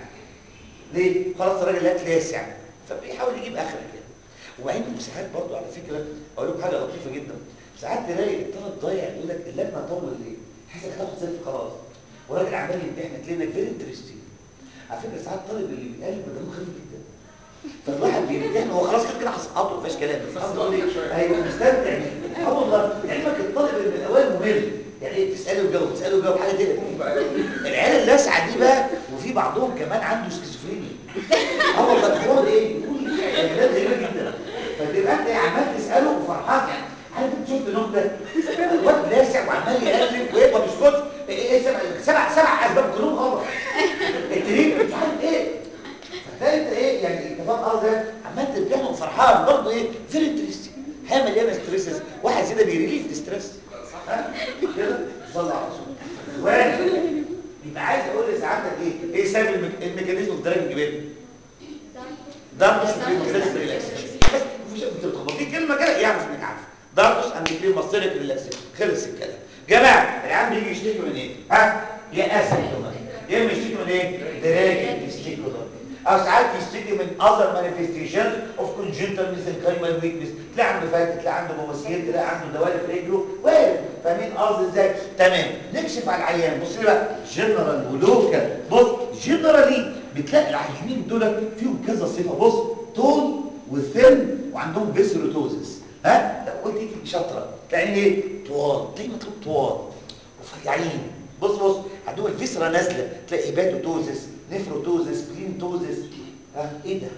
ليه خلاص الراجل لقى لاسع فبيحاول يجيب اخرك كده وبعدين ساعات برضو على فكره اقول لكم حاجه لطيفه جدا ساعات تلاقي الطالب ضايع يقول لك اللجنه طول ليه حاسس انك هتاخد صفر خلاص وراجل عمال يمتحنك لانك فيري انترستنج على فكره ساعات الطالب اللي بيقلب ده خفيف جدا فالواحد بيمتحن هو خلاص كده كده هسقطه مفيش كلام بس الحمد لله هيبقى مستمتع بيه. اه والله علمك الطالب اللي من الاوائل ممل يعني ايه تساله وجاوب تساله وجاوب حاجه كده العيال اللاسعه دي بقى وفي بعضهم كمان عنده سكيزوفرينيا اه والله بيقعد ايه يقول حاجات غريبه جدا فتبقى انت عمال تساله وفرحان يعني عارف انت شفت نكته الواد لاسع وعمال يقلب ويبقى ما بيسكتش ايه ايه سبع سبع سبع اسباب كلهم غلط التريك مش عارف ايه فتلاقي انت ايه يعني انت فاهم قصدي عمال تمتحن وفرحان برضه ايه فيري انترستنج حاجه مليانه ستريسز واحد كده بيريليف الستريس ها كده صلى على رسول واحد يبقى عايز اقول لسعادتك ايه ايه سبب الميك- الميكانيزم اوف دراجنج جبين دارتوس وكريم ريلاكسيشن بس مفيش انت بتخبطي كلمه كده يعرف انك عارف دارتوس اند كريم ماستريك ريلاكسيشن خلص الكلام جماعه العيان بيجي يشتكي من ايه ها يا اسف يا اما يشتكي من ايه دراجنج يشتكي او ساعات يشتكي من other manifestations of congenital mesenchymal weakness تلاقي عنده فات تلاقي عنده بواسير تلاقي عنده دوالي في رجله وارد فاهمين قصدي ازاي تمام نكشف على العيان بص لي بقى جنرال ولوكال بص جنرالي بتلاقي العيانين دول فيهم كذا صفه بص طول وثن وعندهم فيسروتوزس ها لو قلت ايدي شاطره تلاقي ايه طوال تلاقي مطلوب طوال رفيعين بص بص عندهم الفيسرا نازله تلاقي هيباتوتوزس نفروتوزس بلينتوزس ها ايه ده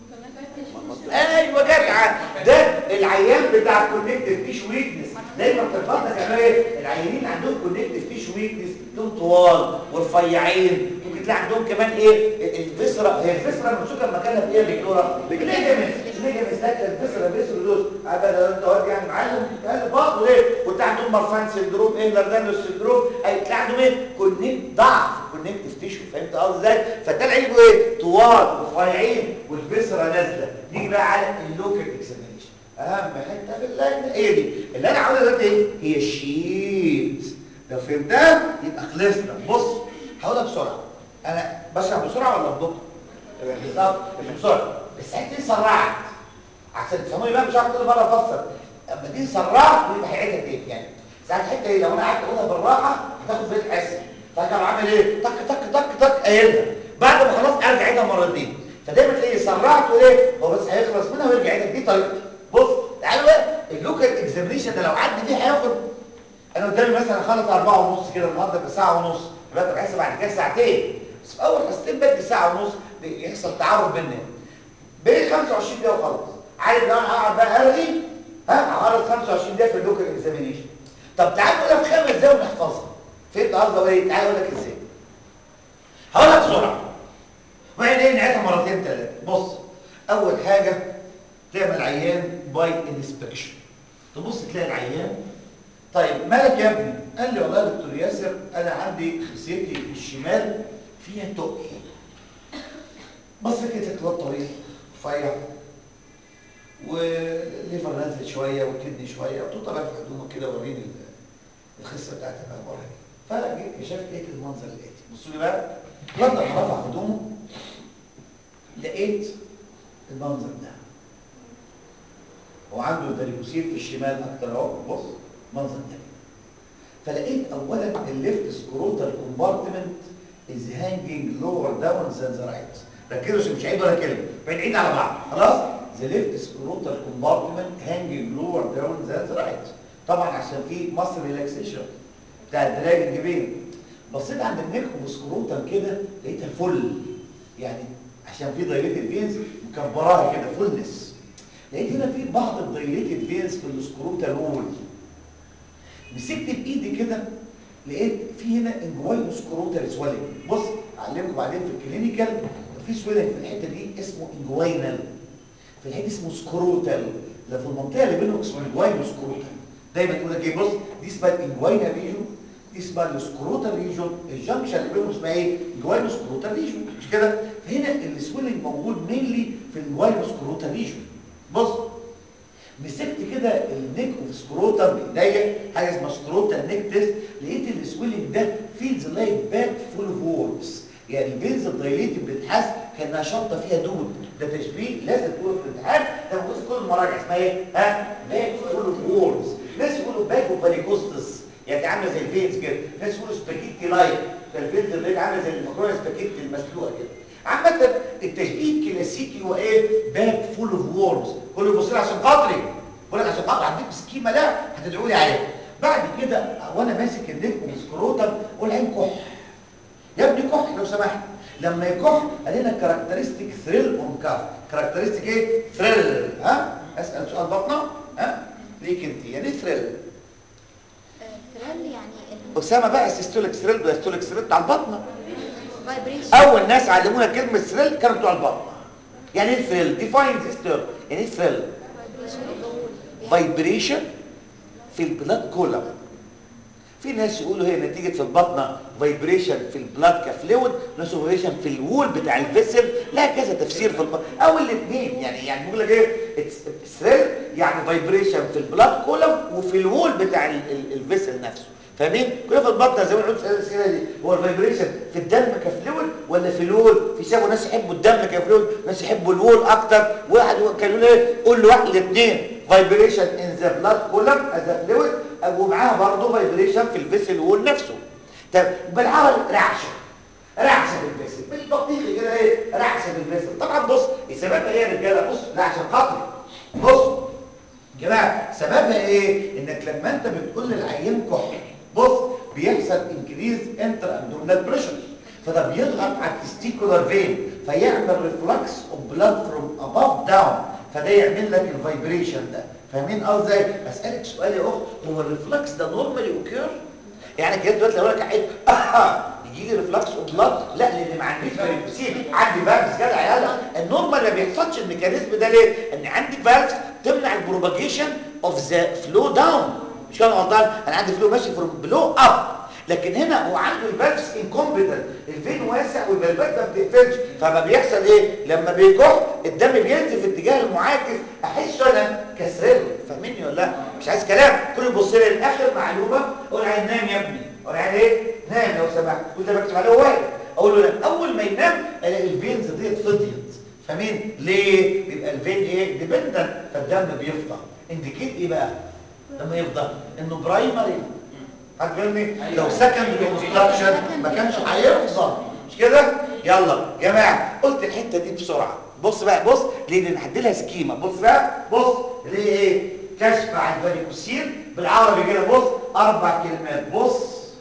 ايوه جدع ده العيان بتاع الكونكتيف تيش ويكنس دايما في الفتره كانوا ايه العيانين عندهم كونكتيف تيش ويكنس لهم طوال ورفيعين ممكن تلاقي عندهم كمان ايه الفيسرا هي الفيسرا ممسوكه مكانها في ايه يا دكتوره ليجامنت ليجامنت داخل الفيسرا فيسرا دوز ابدا انت واد يعني معلم قال برضه ليه وانت عندهم مارفان سندروم ايه لاردانوس سندروم اي تلاقي عندهم ايه كونكت ضعف كونكتيف تيشو فهمت قصدي ازاي فتلاقي عنده ايه طوال ورفيعين والفيسرا نازله نيجي بقى على اللوكال اكزامينشن اهم حته في اللجنه هي دي اللي انا عاوزها دلوقتي ايه هي الشيت لو فهمتها يبقى خلصنا بص هقولها بسرعه انا بشرح بسرعه ولا ببطء بالظبط مش بسرعه بس انت سرعت عشان تفهموني بقى مش هعرف كل مره افسر اما دي سرعت يبقى هيعيدها تاني يعني ساعات الحته دي لو انا قعدت اقولها بالراحه هتاخد بالك حس فاجي عامل ايه تك تك تك تك قايلها بعد ما خلاص ارجع اعيدها مرتين فدايما تلاقي سرعت وليه هو بس هيخلص منها ويرجع يعيدها دي طريقتي بص تعالوا بقى اللوكال اكزامينشن ده لو عدى فيه هياخد انا قدامي مثلا خلص أربعة ونص كده النهارده بساعه ونص دلوقتي بحس بعد كده ساعتين بس في اول حصتين بدي ساعه ونص بيحصل تعارف بينا بين 25 دقيقه وخلاص عارف لو انا هقعد بقى الغي ها هخلص 25 دقيقه في اللوكال اكزامينشن طب تعال نقولها في خمس دقايق ونحفظها فهمت قصدي ولا ايه تعال اقول لك ازاي هقول لك بسرعه وبعدين ايه نعيدها مرتين ثلاثه بص اول حاجه تعمل عيان باي انسبكشن تبص تلاقي العيان طيب مالك يا ابني قال لي والله يا دكتور ياسر انا عندي خصيتي الشمال فيها تقل بص كده الواد طويل رفيع والليفر نازل شويه والكدني شويه قلت له طب ارفع هدومك كده وريني الخصه بتاعتك بقى بره فجيت كشفت لقيت المنظر اللي لقيت بصوا لي بقى الواد لما رفع هدومه لقيت المنظر ده وعنده الفاريكوسيل في الشمال اكتر اهو بص منظر ده فلقيت اولا الليفت سكروتال كومبارتمنت از هانجينج لور داون ذان ذا رايت ركزوا عشان مش عيب ولا كلمه بعيد على بعض خلاص ذا ليفت سكروتال كومبارتمنت هانجينج لور داون ذان ذا رايت طبعا عشان في مصر ريلاكسيشن بتاع الدراج الجبين بصيت عند النيك وسكروتال كده لقيتها فل يعني عشان في دايليتد فينز مكبراها كده فولنس لقيت هنا في بعض الدايليتد فينز في السكروتال وول مسكت بايدي كده لقيت في هنا انجوينو سكروتال سويلنج بص اعلمكم بعدين في الكلينيكال في سويلنج في الحته دي اسمه انجوينال في الحته اسمه سكروتال ده في المنطقه اللي بينهم اسمه انجوينو سكروتال دايما تقول لك ايه بص دي اسمها الانجوينا ريجون دي اسمها السكروتال ريجون الجنكشن اللي بينهم اسمها ايه انجوينو سكروتال ريجون مش كده فهنا السويلنج موجود مينلي في الانجوينو سكروتال ريجون بص مسكت كده النيك اوف سكروتم بايديا حاجه اسمها سكروتال نيك تيست لقيت السويلنج ده فيلز لايك باك فول اوف وورمز يعني الفيلز الدايليتد بتحس كانها شطه فيها دود ده تشبيه لازم تقوله في الامتحان ده موجود في كل المراجع اسمها ايه ها باك فول اوف وورمز ناس يقولوا باك اوف فاريكوستس يعني دي عامله زي الفينز كده ناس يقولوا سباجيتي لايك الفينز اللي عامله زي المكرونه سباجيتي المسلوقه كده عامه التشبيه الكلاسيكي هو ايه باك فول اوف وورمز كله يبص لي عشان خاطري بقول لك عشان خاطري هديك سكيمه لا هتدعوا لي عليها بعد كده وانا ماسك النك ومسكروتم اقول عين كح يا ابني كح لو سمحت لما يكح علينا كاركترستيك ثريل اون كاف كاركترستيك ايه ثريل ها اسال سؤال بطنه ها ليك انت يعني ثريل ثريل يعني اسامه بقى سيستوليك ثريل دايستوليك ثريل بتاع البطنه الفايبريشن اول ناس علمونا كلمه ثريل كانوا بتوع البطنه يعني ايه ثريل ديفاين ذيس تيرم يعني ايه ثريل فايبريشن اوف ذا وول فايبريشن في البلاد كولم في ناس يقولوا هي نتيجة في البطنة فايبريشن في البلاد كفلويد ناس فايبريشن في الوول بتاع الفيسل لها كذا تفسير في البطن او الاثنين يعني يعني بيقول لك ايه ثريل يعني فايبريشن في البلاد كولم وفي الوول بتاع ال- ال- الفيسل نفسه فاهمين كلنا في البطنه زي ما قلت الاسئله دي هو الفايبريشن في الدم كفلويد ولا في الوول في سابوا ناس يحبوا الدم كفلويد ناس يحبوا الوول اكتر واحد كانوا يقولوا ايه قول له واحد الاثنين فايبريشن ان ذا بلاد كولم از فلويد ومعاها برضه فايبريشن في الفيسل وول نفسه طب بالعربي رعشه رعشه في الفيسل بالبطيخ كده ايه رعشه في الفيسل طبعا بص سببها ايه يا رجاله بص لا عشان خاطري بص جماعه سببها ايه انك لما انت بتقول للعيان كح بص بيحصل انكريز انتر ابدومينال بريشر فده بيضغط على التستيكولار فين فيعمل ريفلكس اوف بلاد فروم اباف داون فده يعمل لك الفايبريشن ده فاهمين قصدي اسالك سؤال يا اخت هو الريفلكس ده نورمالي اوكير يعني كده دلوقتي لو اقول لك عيب يجي لي ريفلكس اوف بلاد لا لان ما عنديش فاريكوسين عندي فالفز جدع يلا النورمال ما بيحصلش الميكانيزم ده ليه ان عندي فالفز تمنع البروباجيشن اوف ذا فلو داون مش كده غلطان انا عندي فلو ماشي فروم بلو اب لكن هنا هو عنده الفالفز انكومبتنت الفين واسع والفالفات ما بتقفلش فما بيحصل ايه لما بيكح الدم بينزل في اتجاه المعاكس احس انا كسران فاهميني ولا لا مش عايز كلام كل يبص لي لاخر معلومه اقول عايز نام يا ابني اقول عايز ايه نام لو سمحت كل ده بكتب عليه واقف اقول له نام اول ما ينام الاقي الفينز ديت فضيت فاهمين ليه بيبقى الفين ايه ديبندنت فالدم بيفضى انديكيت ايه بقى لما يفضى انه برايمري هتفهمني لو سكند اوبستراكشن ما كانش هيفضى مش كده يلا جماعه قلت الحته دي بسرعه بص بقى بص ليه نحدد لها سكيمه بص بقى بص ليه ايه كشف عن الفاريكوسين بالعربي كده بص اربع كلمات بص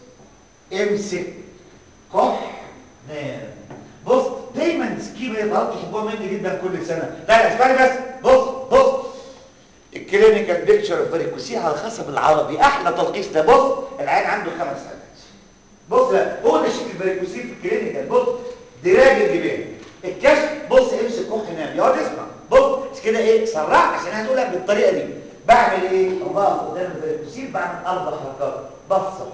امسك كح نام بص دايما سكيمه يا تحبوها مني جدا كل سنه لا لا اسمعني بس بص بص الكلينيكال بيكتشر اوف فاريكوسين على حسب العربي احلى تلخيص ده بص العين عنده خمس حاجات بص بقى، هو ده شكل الفاريكوسين في الكلينيكال بص دراج الجبال الكشف بص امسك كح نام يقعد اسمع بص كده ايه سرع عشان هتقولها بالطريقه دي بعمل ايه الله قدام الفاريكوسين بعمل اربع حركات بصه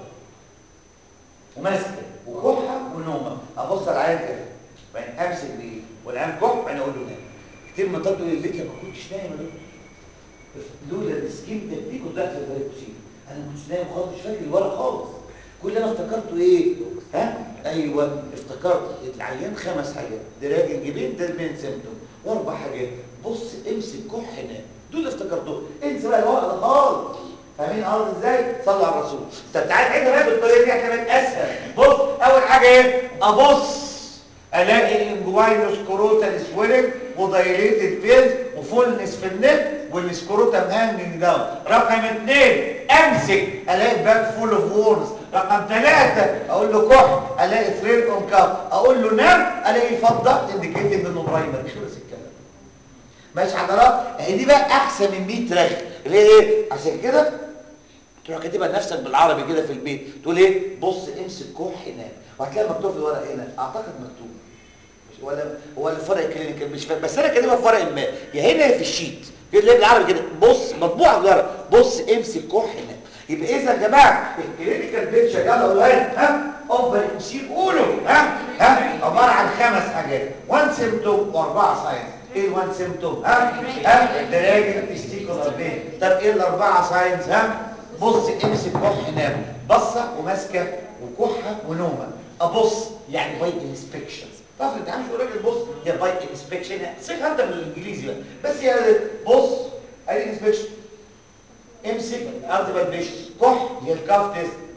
وماسكه وكحه ونومه ابص على العين كده بعدين امسك بايه والعين كح بعدين اقول له نام كتير من طب تقول لي ليه ما كنتش نايم يا دكتور لولا السكين ده دي كنت داخل الفاريكوسين انا ما كنتش نايم خالص مش فاكر الورق خالص كل اللي انا افتكرته ايه ها ايوه افتكرت العيان خمس حاجات دراج الجبين ده المين سيمتوم واربع حاجات بص امسك كح نام دول اللي افتكرتهم انسى بقى الورق ده خالص فاهمين قصدي ازاي صلوا على الرسول طب تعالى نعيدها بقى بالطريقه دي عشان اسهل بص اول حاجه ايه ابص الاقي الانجواينوس كروتال سويلنج ودايليتد فيز وفولنس في النك والسكروتام هانجنج داون رقم اثنين امسك الاقي باك فول اوف وورز رقم ثلاثة اقول له كح الاقي ثريل اون كاف اقول له نام الاقي فضه انديكيتنج انه برايمري خلص الكلام ماشي حضرات اهي دي بقى احسن من 100 رغي ليه ايه عشان كده تروح كاتبها لنفسك بالعربي كده في البيت تقول ايه بص امسك كح نام وهتلاقي مكتوب في الورق هنا اعتقد مكتوب مش ولا هو الفرق كلينيكال مش فاهم بس انا كاتبها في ورق ما يا هنا يا في الشيت كده ليه بالعربي كده بص مطبوعه بالورق بص امسك كح نام يبقى اذا يا جماعه الكلينيكال بيتشر يلا قولوا ها اوفر يصير قولوا ها ها عباره عن خمس حاجات وان سيمتوم واربعه ساينز ايه الوان سيمتوم ها ها دراجه تستيكولار بين طب ايه الاربعه ساينز ها بص امسك كح نام بصه وماسكه وكحه ونومه ابص يعني باي انسبكشن طب انت عامل راجل بص يا باي انسبكشن صيغه انت بالانجليزي بقى بس يا بص ادي انسبكشن امسك ارتبال بيش كح هي الكاف تيست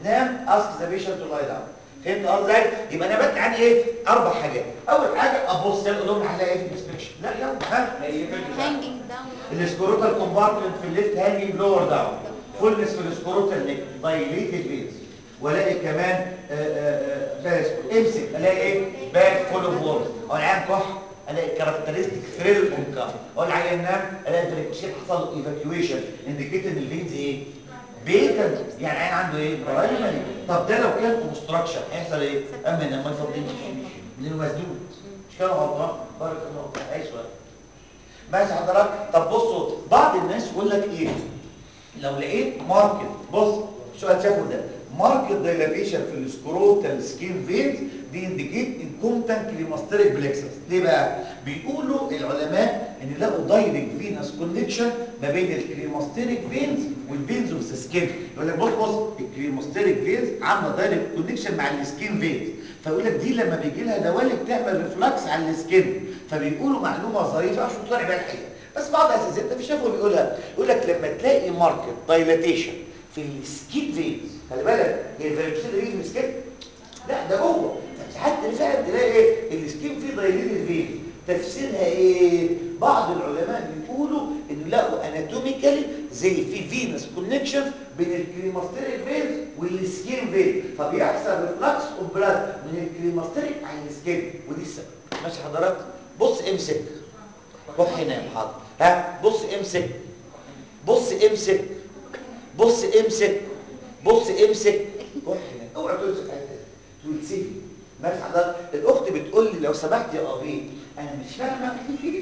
نام اسك ذا بيشنت تو لاي داون فهمت قصدي ازاي يبقى انا بدي عندي ايه اربع حاجات اول حاجه ابص اقول لهم هلاقي ايه في الانسبكشن لا يلا ها هانجينج داون السكروتال كومبارتمنت في الليفت هانجينج لور داون فولنس في السكروتال نيك دايليتد فينز والاقي كمان بس امسك الاقي ايه باك فول اوف وورز او العيان كح الاقي كاركترستيك ثريل اون كف او العيان نام الاقي الفريكوشين حصل له ايفاكيويشن انديكيت ان الفينز ايه بيتا يعني العيان عنده ايه برايمري طب ده لو كان اوبستراكشن هيحصل ايه اما لما يفضلش لانه مسدود مش كده غلطان بارك الله فيك اي سؤال ماشي حضرتك طب بصوا بعض الناس يقول لك ايه لو لقيت ماركت بص السؤال شافه ده ماركت دايلاتيشن في السكروتال سكين فينز دي انديكيت انكومتنت كريماستريك بلكسس ليه بقى بيقولوا العلماء ان لقوا دايركت فينس كونكشن ما بين الكريماستريك فينز والفينز اوف ذا سكين يقول لك بص بص الكريماستريك فينز عامله دايركت كونكشن مع السكين فينز فيقول لك دي لما بيجي لها دوالب تعمل ريفلكس على السكين فبيقولوا معلومه ظريفه عشان مقتنع بيها الحقيقه بس بعض الاساتذه مش شافوا بيقولها يقول لك لما تلاقي ماركت دايلاتيشن في السكين فينز خلي بالك هي الفيروسين دي في السكين لا ده جوه حتى فعلا تلاقي ايه السكين فيه دايليتد فين تفسيرها ايه بعض العلماء بيقولوا ان لقوا اناتوميكالي زي في فينس كونكشن بين الكريماستريك فينز والسكين فين فبيحصل ريفلكس اوف بلاد من الكريماستريك على السكين ودي السبب ماشي حضرتك بص امسك روح هنا يا حاضر ها بص امسك بص امسك بص امسك بص امسك روح هنا اوعى تمسك حته تقول سيبي ماشي حضرتك الاخت بتقول لي لو سمحت يا ابي انا مش فاهمه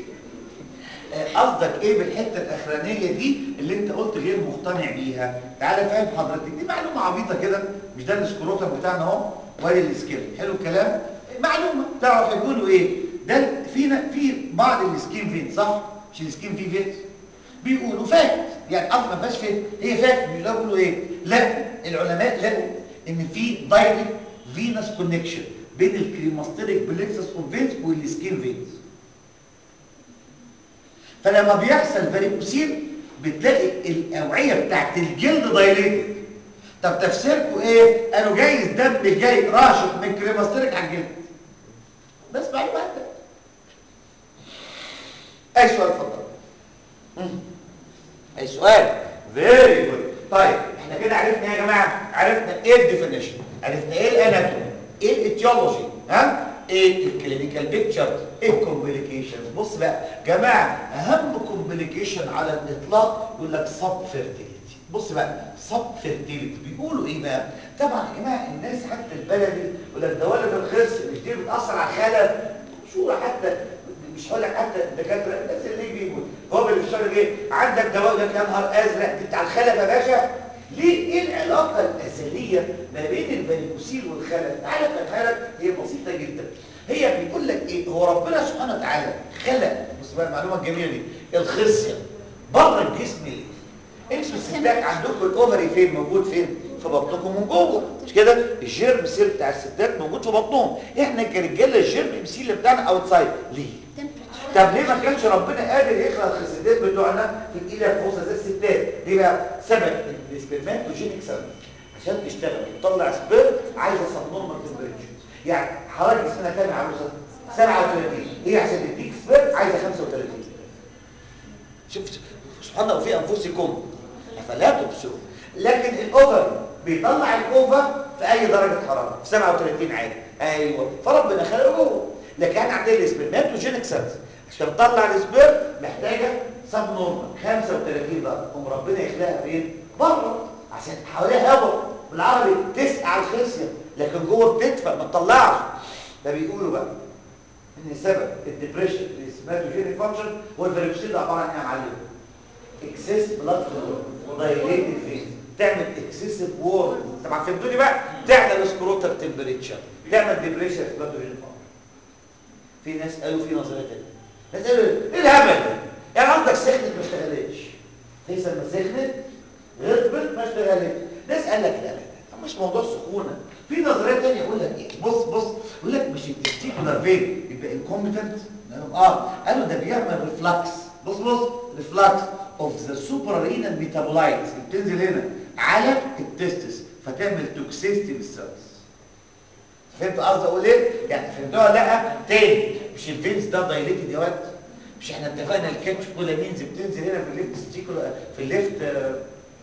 قصدك ايه بالحته الاخرانيه دي اللي انت قلت غير مقتنع بيها تعالى فاهم حضرتك دي معلومه عبيطه كده مش ده السكروتم بتاعنا اهو وادي السكيل حلو الكلام معلومه تعرف يقولوا ايه ده فينا في بعض السكين فين صح مش السكين في فين بيقولوا فات يعني اصلا ما فيهاش فين هي فات بيقولوا ايه لا العلماء لقوا ان في دايركت فينس كونكشن بين الكريماستريك بلكسس اوف فينز والسكين فينز فلما بيحصل فاريكوسيل بتلاقي الاوعيه بتاعت الجلد دايليتد طب تفسيركم ايه قالوا جايز دم جاي راشق من الكريماستريك على الجلد بس معلومه واحده اي سؤال اتفضل اي سؤال فيري جود طيب احنا كده عرفنا يا جماعه عرفنا ايه الديفينيشن عرفنا ايه الاناتومي ايه الايتيولوجي ها ايه الكلينيكال بيكتشر ايه الكومبليكيشنز بص بقى جماعه اهم كومبليكيشن على الاطلاق يقول لك سب فيرتيليتي بص بقى سب فيرتيليتي بيقولوا ايه بقى طبعا يا جماعه الناس حتى البلدي يقول لك دوالب الخرس مش دي بتاثر على الخلف صوره حتى مش هقول لك حتى الدكاتره الناس اللي بيجوا هو اللي في الشهر ايه عندك دواء لك يا نهار ازرق دي بتاع الخلف يا باشا ليه ايه العلاقه الازليه ما بين الفاريكوسيل والخلف تعالى افهمها لك هي بسيطه جدا هي بيقول لك ايه هو ربنا سبحانه وتعالى خلق بص بقى المعلومه الجميله دي الخصيه بره الجسم ليه انتوا الستات عندكم الاوفري فين موجود فين في بطنكم من جوه مش كده الجيرم سيل بتاع الستات موجود في بطنهم احنا كرجاله الجيرم سيل بتاعنا اوتسايد ليه طب ليه ما كانش ربنا قادر يخلق الخصيتين بتوعنا في الايد الفوسه زي الستات ليه بقى سبب السبرماتوجينيك سبب عشان تشتغل وتطلع سبيرم عايزه سبنورمال تمبريتشر يعني حضرتك اسمها كام يا عروسه 37 هي عشان تديك سبيرم عايزه 35 شوف سبحان الله وفي انفسكم فلا تبصروا لكن الاوفر بيطلع الاوفر في اي درجه حراره في 37 عادي ايوه فربنا خلقه جوه لكن احنا عندنا السبرماتوجينيك سيلز عشان تطلع السبيرم محتاجه سب نورمال 35 درجه قوم ربنا يخلقها فين بره عشان حواليها هواء بالعربي تسقع الخصيه لكن جوه بتدفى ما تطلعش ده بيقولوا بقى ان سبب الدبريشن السبرماتوجينيك فانكشن هو الفيروكسيد ده عباره عن ايه يا معلم اكسس بلاد فلو ودايليتد فيز تعمل اكسسيف وور طبعا فهمتوني بقى تعمل سكروتال تمبريتشر تعمل ديبريشن سبرماتوجينيك في ناس قالوا في نظريه ثانيه ناس قالوا ايه الهبل ده يعني قصدك سخنت ما اشتغلتش فيصل ما سخنت غربت ما اشتغلتش ناس قال لك لا لا لا مش موضوع سخونه في نظريه ثانيه يقول لك ايه بص بص يقول لك مش التستيكولار فين يبقى انكومبتنت اه قالوا ده بيعمل ريفلكس بص بص ريفلكس اوف ذا سوبرارينال ميتابولايتس بتنزل هنا على التستس فتعمل توكسيستي بالسيلز فهمت قصدي اقول ايه يعني فهمتوها ولا لا تاني مش الفينس ده دايليتد يا واد مش احنا اتفقنا الكاتش كولامينز بتنزل هنا في الليفت ستيكولا في الليفت آه،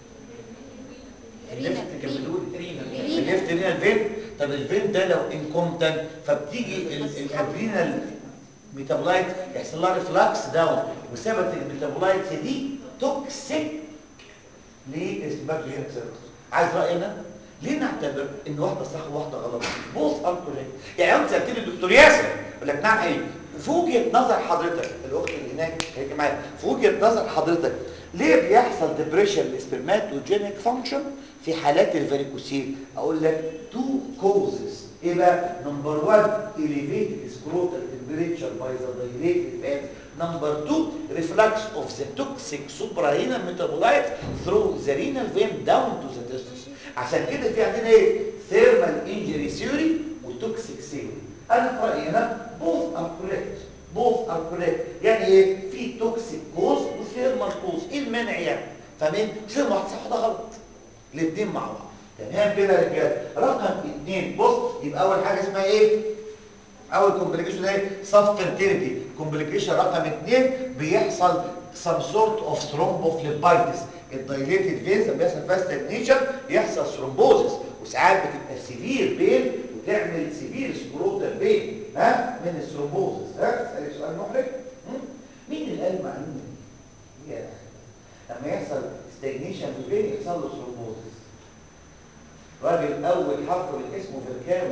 الليفت كملوا لي في الليفت هنا الفين طب الفين ده لو انكومتن فبتيجي ال- الادرينال ميتابولايت يحصل لها ريفلاكس داون وثبت الميتابولايت دي توكسيك لاسباب هنا عايز راينا ليه نعتبر ان واحده صح وواحده غلط بوث ار كوريكت يعني انت سالتني الدكتور ياسر يقول لك نعم ايه في وجهه نظر حضرتك الاخت اللي هناك هيجي معايا في وجهه نظر حضرتك ليه بيحصل ديبريشن للسبرماتوجينيك فانكشن في حالات الفاريكوسيل اقول لك تو كوزز ايه بقى نمبر 1 elevated scrotal temperature by the dilated veins number 2 reflux of the toxic suprarenal metabolites through the renal vein down to the testis عشان كده في عندنا ايه thermal injury theory وتوكسيك theory انا في رايي هنا both are correct both are correct يعني ايه في توكسيك كوز وثيرمال كوز ايه المانع يعني فاهمين مش لازم واحد صح وده غلط الاثنين مع بعض تمام كده يا رجاله رقم اثنين بص يبقى اول حاجه اسمها ايه اول كومبليكيشن ايه صف فيرتيليتي كومبليكيشن رقم اثنين بيحصل some sort of thrombophlebitis الدايليتد فينز لما بيحصل فيها ستاجنيشن يحصل ثرومبوزس وساعات بتبقى سيفير بين وتعمل سيفير سكروتال بين ها من الثرومبوزس ها اسالك سؤال محرج هم؟ مين اللي قال المعلومه دي؟ يا لما يحصل ستاجنيشن في البين يحصل له ثرومبوزس راجل اول حرف من اسمه فيركاو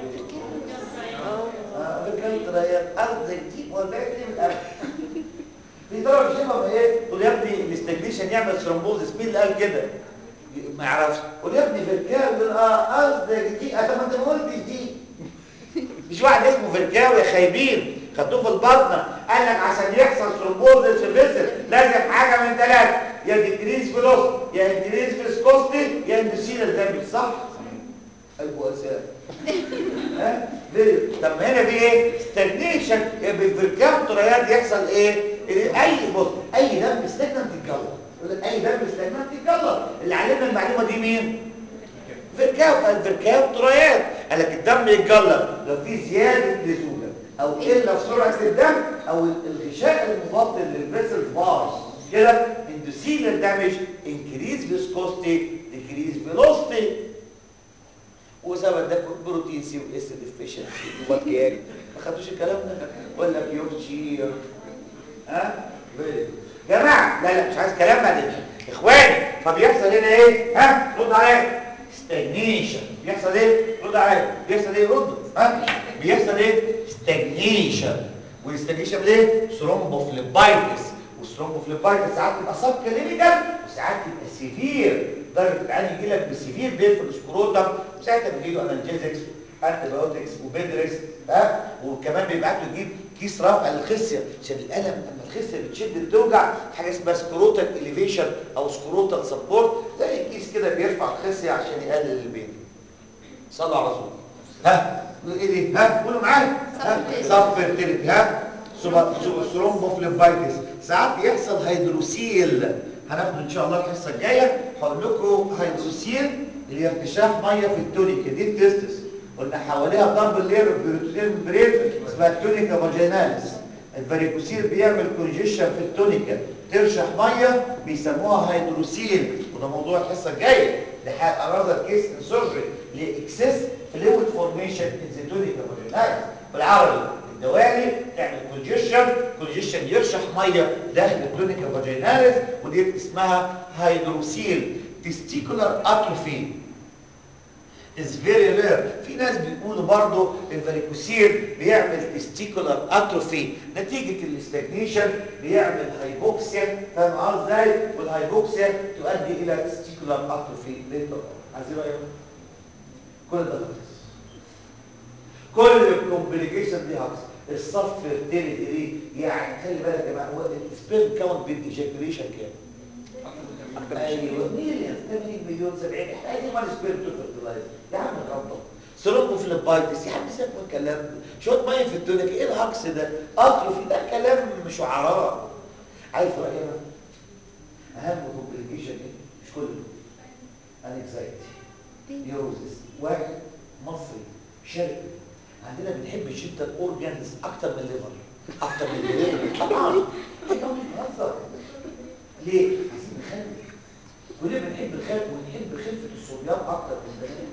اه فيركاو تريات ارض جديد والباقي دي من الارض في طرف شبه ايه تقول يا ابني الاستجنيشن يعمل ثرومبوزس مين اللي قال كده ما يعرفش قول يا ابني فيركاو يقول اه ارض جديد اه طب ما انت ما قلتش دي مش واحد اسمه فيركاو يا خايبين خدوه في البطنه قال لك عشان يحصل ثرومبوزس في الفيسل لازم حاجه من ثلاثه يا ديكريز فيلوس يا انكريز فيسكوستي يا اندوسينال دامج صح ايوه اسامه ها فيديو طب ما هنا في ايه ستاجنيشن بالفيركاو تريات يحصل ايه اي بص اي دم ستاجننت يتجلط يقول لك اي دم ستاجننت يتجلط اللي علمنا المعلومه دي مين فيركاو الفيركاو تريات قال لك الدم يتجلط لو في زياده نزوله او قله في سرعه الدم او الغشاء المفضل للفيسل فاز كده اندوسيلر دامج انكريز فيسكوستي ديكريز فيلوستي وسبب ده بروتين سي واس ديفيشنسي وات جاري ما خدتوش الكلام ده ولا بيور شير ها فيري جماعه لا لا مش عايز كلام بعد اخواني فبيحصل هنا ايه ها رد عليا ستاجنيشن بيحصل ايه رد عليا بيحصل ايه رد ها بيحصل ايه ستاجنيشن والستاجنيشن ليه ثرومبوفليبايتس والثرومبوفليبايتس ساعات تبقى سب كلينيكال وساعات تبقى سيفير درجه العين يجي لك بسيفير بين في السكروتم وساعتها بيجي له انالجيزكس انتي بايوتكس وبيدرس ها وكمان بيبعت له يجيب كيس رفع للخصيه عشان الالم لما الخصيه بتشد بتوجع حاجه اسمها سكروتال اليفيشن او سكروتال سبورت زي الكيس كده بيرفع الخصيه عشان يقلل البين صلوا على رسول ها ايه دي ها قولوا معايا سب فيرتيليتي ها ثرومبوفليبايتس ساعات بيحصل هيدروسيل هناخد ان شاء الله الحصه الجايه هقول لكم هيدروسيل اللي هي ارتشاح ميه في التونيكا دي التستس قلنا حواليها ضرب لير بروتين بريد اسمها التونيكا فاجيناليس الفاريكوسيل بيعمل كونجيشن في التونيكا ترشح ميه بيسموها هيدروسيل وده موضوع الحصه الجايه ده انذر كيس ان سيرجري لاكسس فلويد فورميشن ان ذا تونيكا فاجيناليس بالعربي الدوالي تعمل كونجيشن كونجيشن يرشح ميه داخل التونيكا فاجيناليس ودي اسمها هيدروسيل تستيكولار اتروفي is very rare في ناس بيقولوا برضو الفاريكوسيل بيعمل تستيكولار اتروفي نتيجة الاستجنيشن بيعمل هايبوكسيا فاهم قصدي ازاي والهايبوكسيا تؤدي الى تستيكولار اتروفي ليتر عايزين رايك كل ده هكس كل الكومبليكيشن دي هكس الصف فيرتيليتي دي يعني خلي بالك يا جماعه هو السبيرم كاونت بالايجاكوليشن كام ايوه مليون 80 مليون 70 احنا عايزين وان سبيرم تو فيرتلايز يا عم غلطه سيروكو فليبايتس يا عم سيبك من الكلام ده شويه ميه في الدنيا ايه الهكس ده اتروفي ده كلام شعراء عارف رايي انا اهم كومبليكيشن ايه مش كله انكزايتي نيوروزس واحد مصري شرقي عندنا بنحب جدا الاورجانز اكتر من الليفر اكتر من الليفر طبعا ايوه مش بهزر ليه؟ عايزين نخلف كلنا بنحب الخلف ونحب خلفه الصبيان اكتر من البنات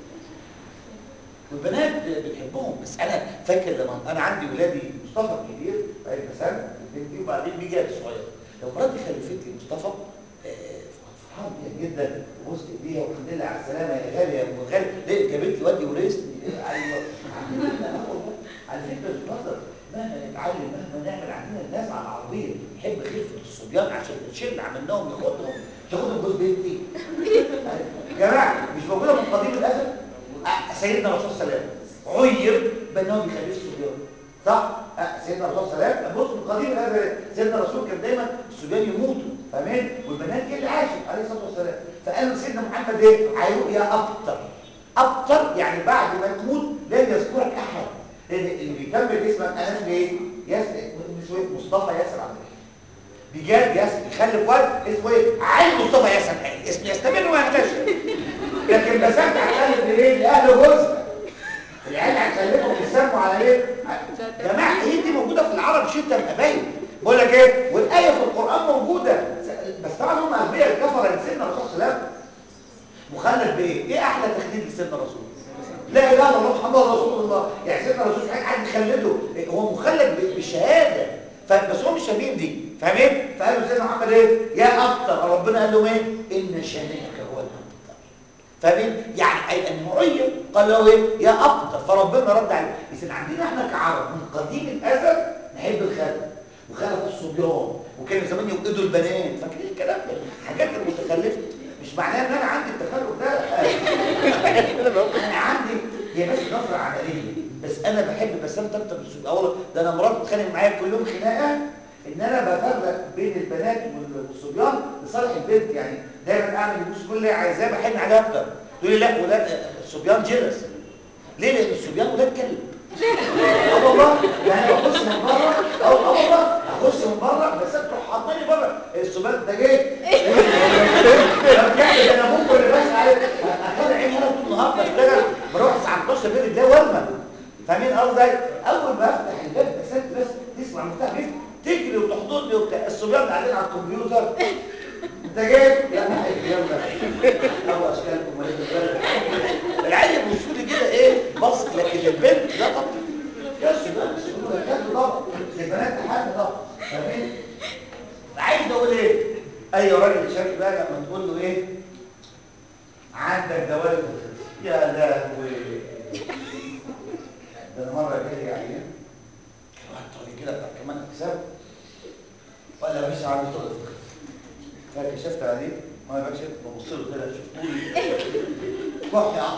والبنات بنحبهم بس انا فاكر لما انا عندي ولادي مصطفى الكبير بعد سنه بنتي وبعدين بيجي الصغير لو مراتي خلفت لي مصطفى آه، فرحان بيها جدا وبوست ايديها والحمد لله على السلامه يا غاليه يا ام غالي ليه جابت لي وادي ورثني ايوه عندنا لا والله على فكره مش بهزر مهما نتعلم مهما نعمل عندنا الناس على العربيه يحب خلفه الصبيان عشان الشيء اللي عملناهم ياخدهم ياخدهم جوز بنتي يا جماعه مش موجوده من قديم الازل أه، سيدنا الرسول صلى الله عليه وسلم عير بانه بيخلف الصبيان صح أه، سيدنا الرسول صلى الله عليه وسلم بص من قديم الازل سيدنا الرسول كان دايما الصبيان يموتوا فاهمين والبنات هي اللي عاشت عليه الصلاه والسلام فقال له سيدنا محمد ايه عيوب يا ابتر ابتر يعني بعد ما تموت لن يذكرك احد لان اللي بيكمل اسمك انا اسمي ايه ياسر اسمه ايه مصطفى ياسر عبد الحليم بجد ياسر يخلف ولد اسمه ايه علي مصطفى ياسر علي اسم يستمر وينتشر لكن مسكت هتخلف ليه لاهل جوزها العيال هتخلفهم يسموا على ايه يا جماعه هي دي موجوده في العرب شتا مقابل بقول لك ايه والايه في القران موجوده بس طبعا هم اغبياء الكفره اللي سيدنا الرسول صلى الله عليه وسلم مخلد بايه ايه احلى تخليد لسيدنا الرسول لا اله الا الله محمد رسول الله يعني سيدنا الرسول حاجه حد يخلده هو مخلد ب- بالشهاده فبس هو مش فاهمين دي فاهمين فقال له سيدنا محمد ايه يا ابتر ربنا قال لهم ايه ان شانئك هو الابتر فاهمين يعني اي النوعيه قال له ايه يا ابتر فربنا رد عليه اذا عندنا احنا كعرب من قديم الازل نحب الخلق وخلق الصبيان وكان زمان يوقدوا البنات فاكرين الكلام ده الحاجات المتخلفه مش معناه ان انا عندي التخلف ده انا عندي هي بس نظره عمليه بس انا بحب بسامة اكتر من الصبيان والله ده انا مرات بتخانق معايا كل يوم خناقه ان انا بفرق بين البنات والصبيان لصالح البنت يعني دايما اعمل البوس كل اللي عايزاه بحن عليها اكتر تقول لي لا ولاد الصبيان جلس ليه لان الصبيان ولاد كلب اه والله يعني بخش من بره اه اه والله اخش من بره بس تروح حاطاني بره الصبيان ده جاي طب بجد ده انا ممكن اللي بس عارف اخلي عيني انا طول النهار بشتغل بروح الساعه 11 بين رجلي والمه فاهمين قصدي اول ما افتح الباب بس بس تسمع المفتاح بيفتح تجري وتحضرني وبتاع الصبيان قاعدين على الكمبيوتر انت جاي يا محي يلا ابو اشكالكم وليد البلد العيل بيبصوا لي كده ايه بص لكن البنت لا طبعا يا الصبيان الصبيان كانت طبعا البنات حاجه طبعا فاهمين عايز اقول ايه اي راجل شاب بقى لما تقول له ايه عندك دوالب يا لهوي ده انا مره جالي عيان كان واحد طويل كده بتاع كمان اجسام ولا يا باشا عندي طول فكشفت عليه ما يبقاش ببص له كده شفتوني كح يا عم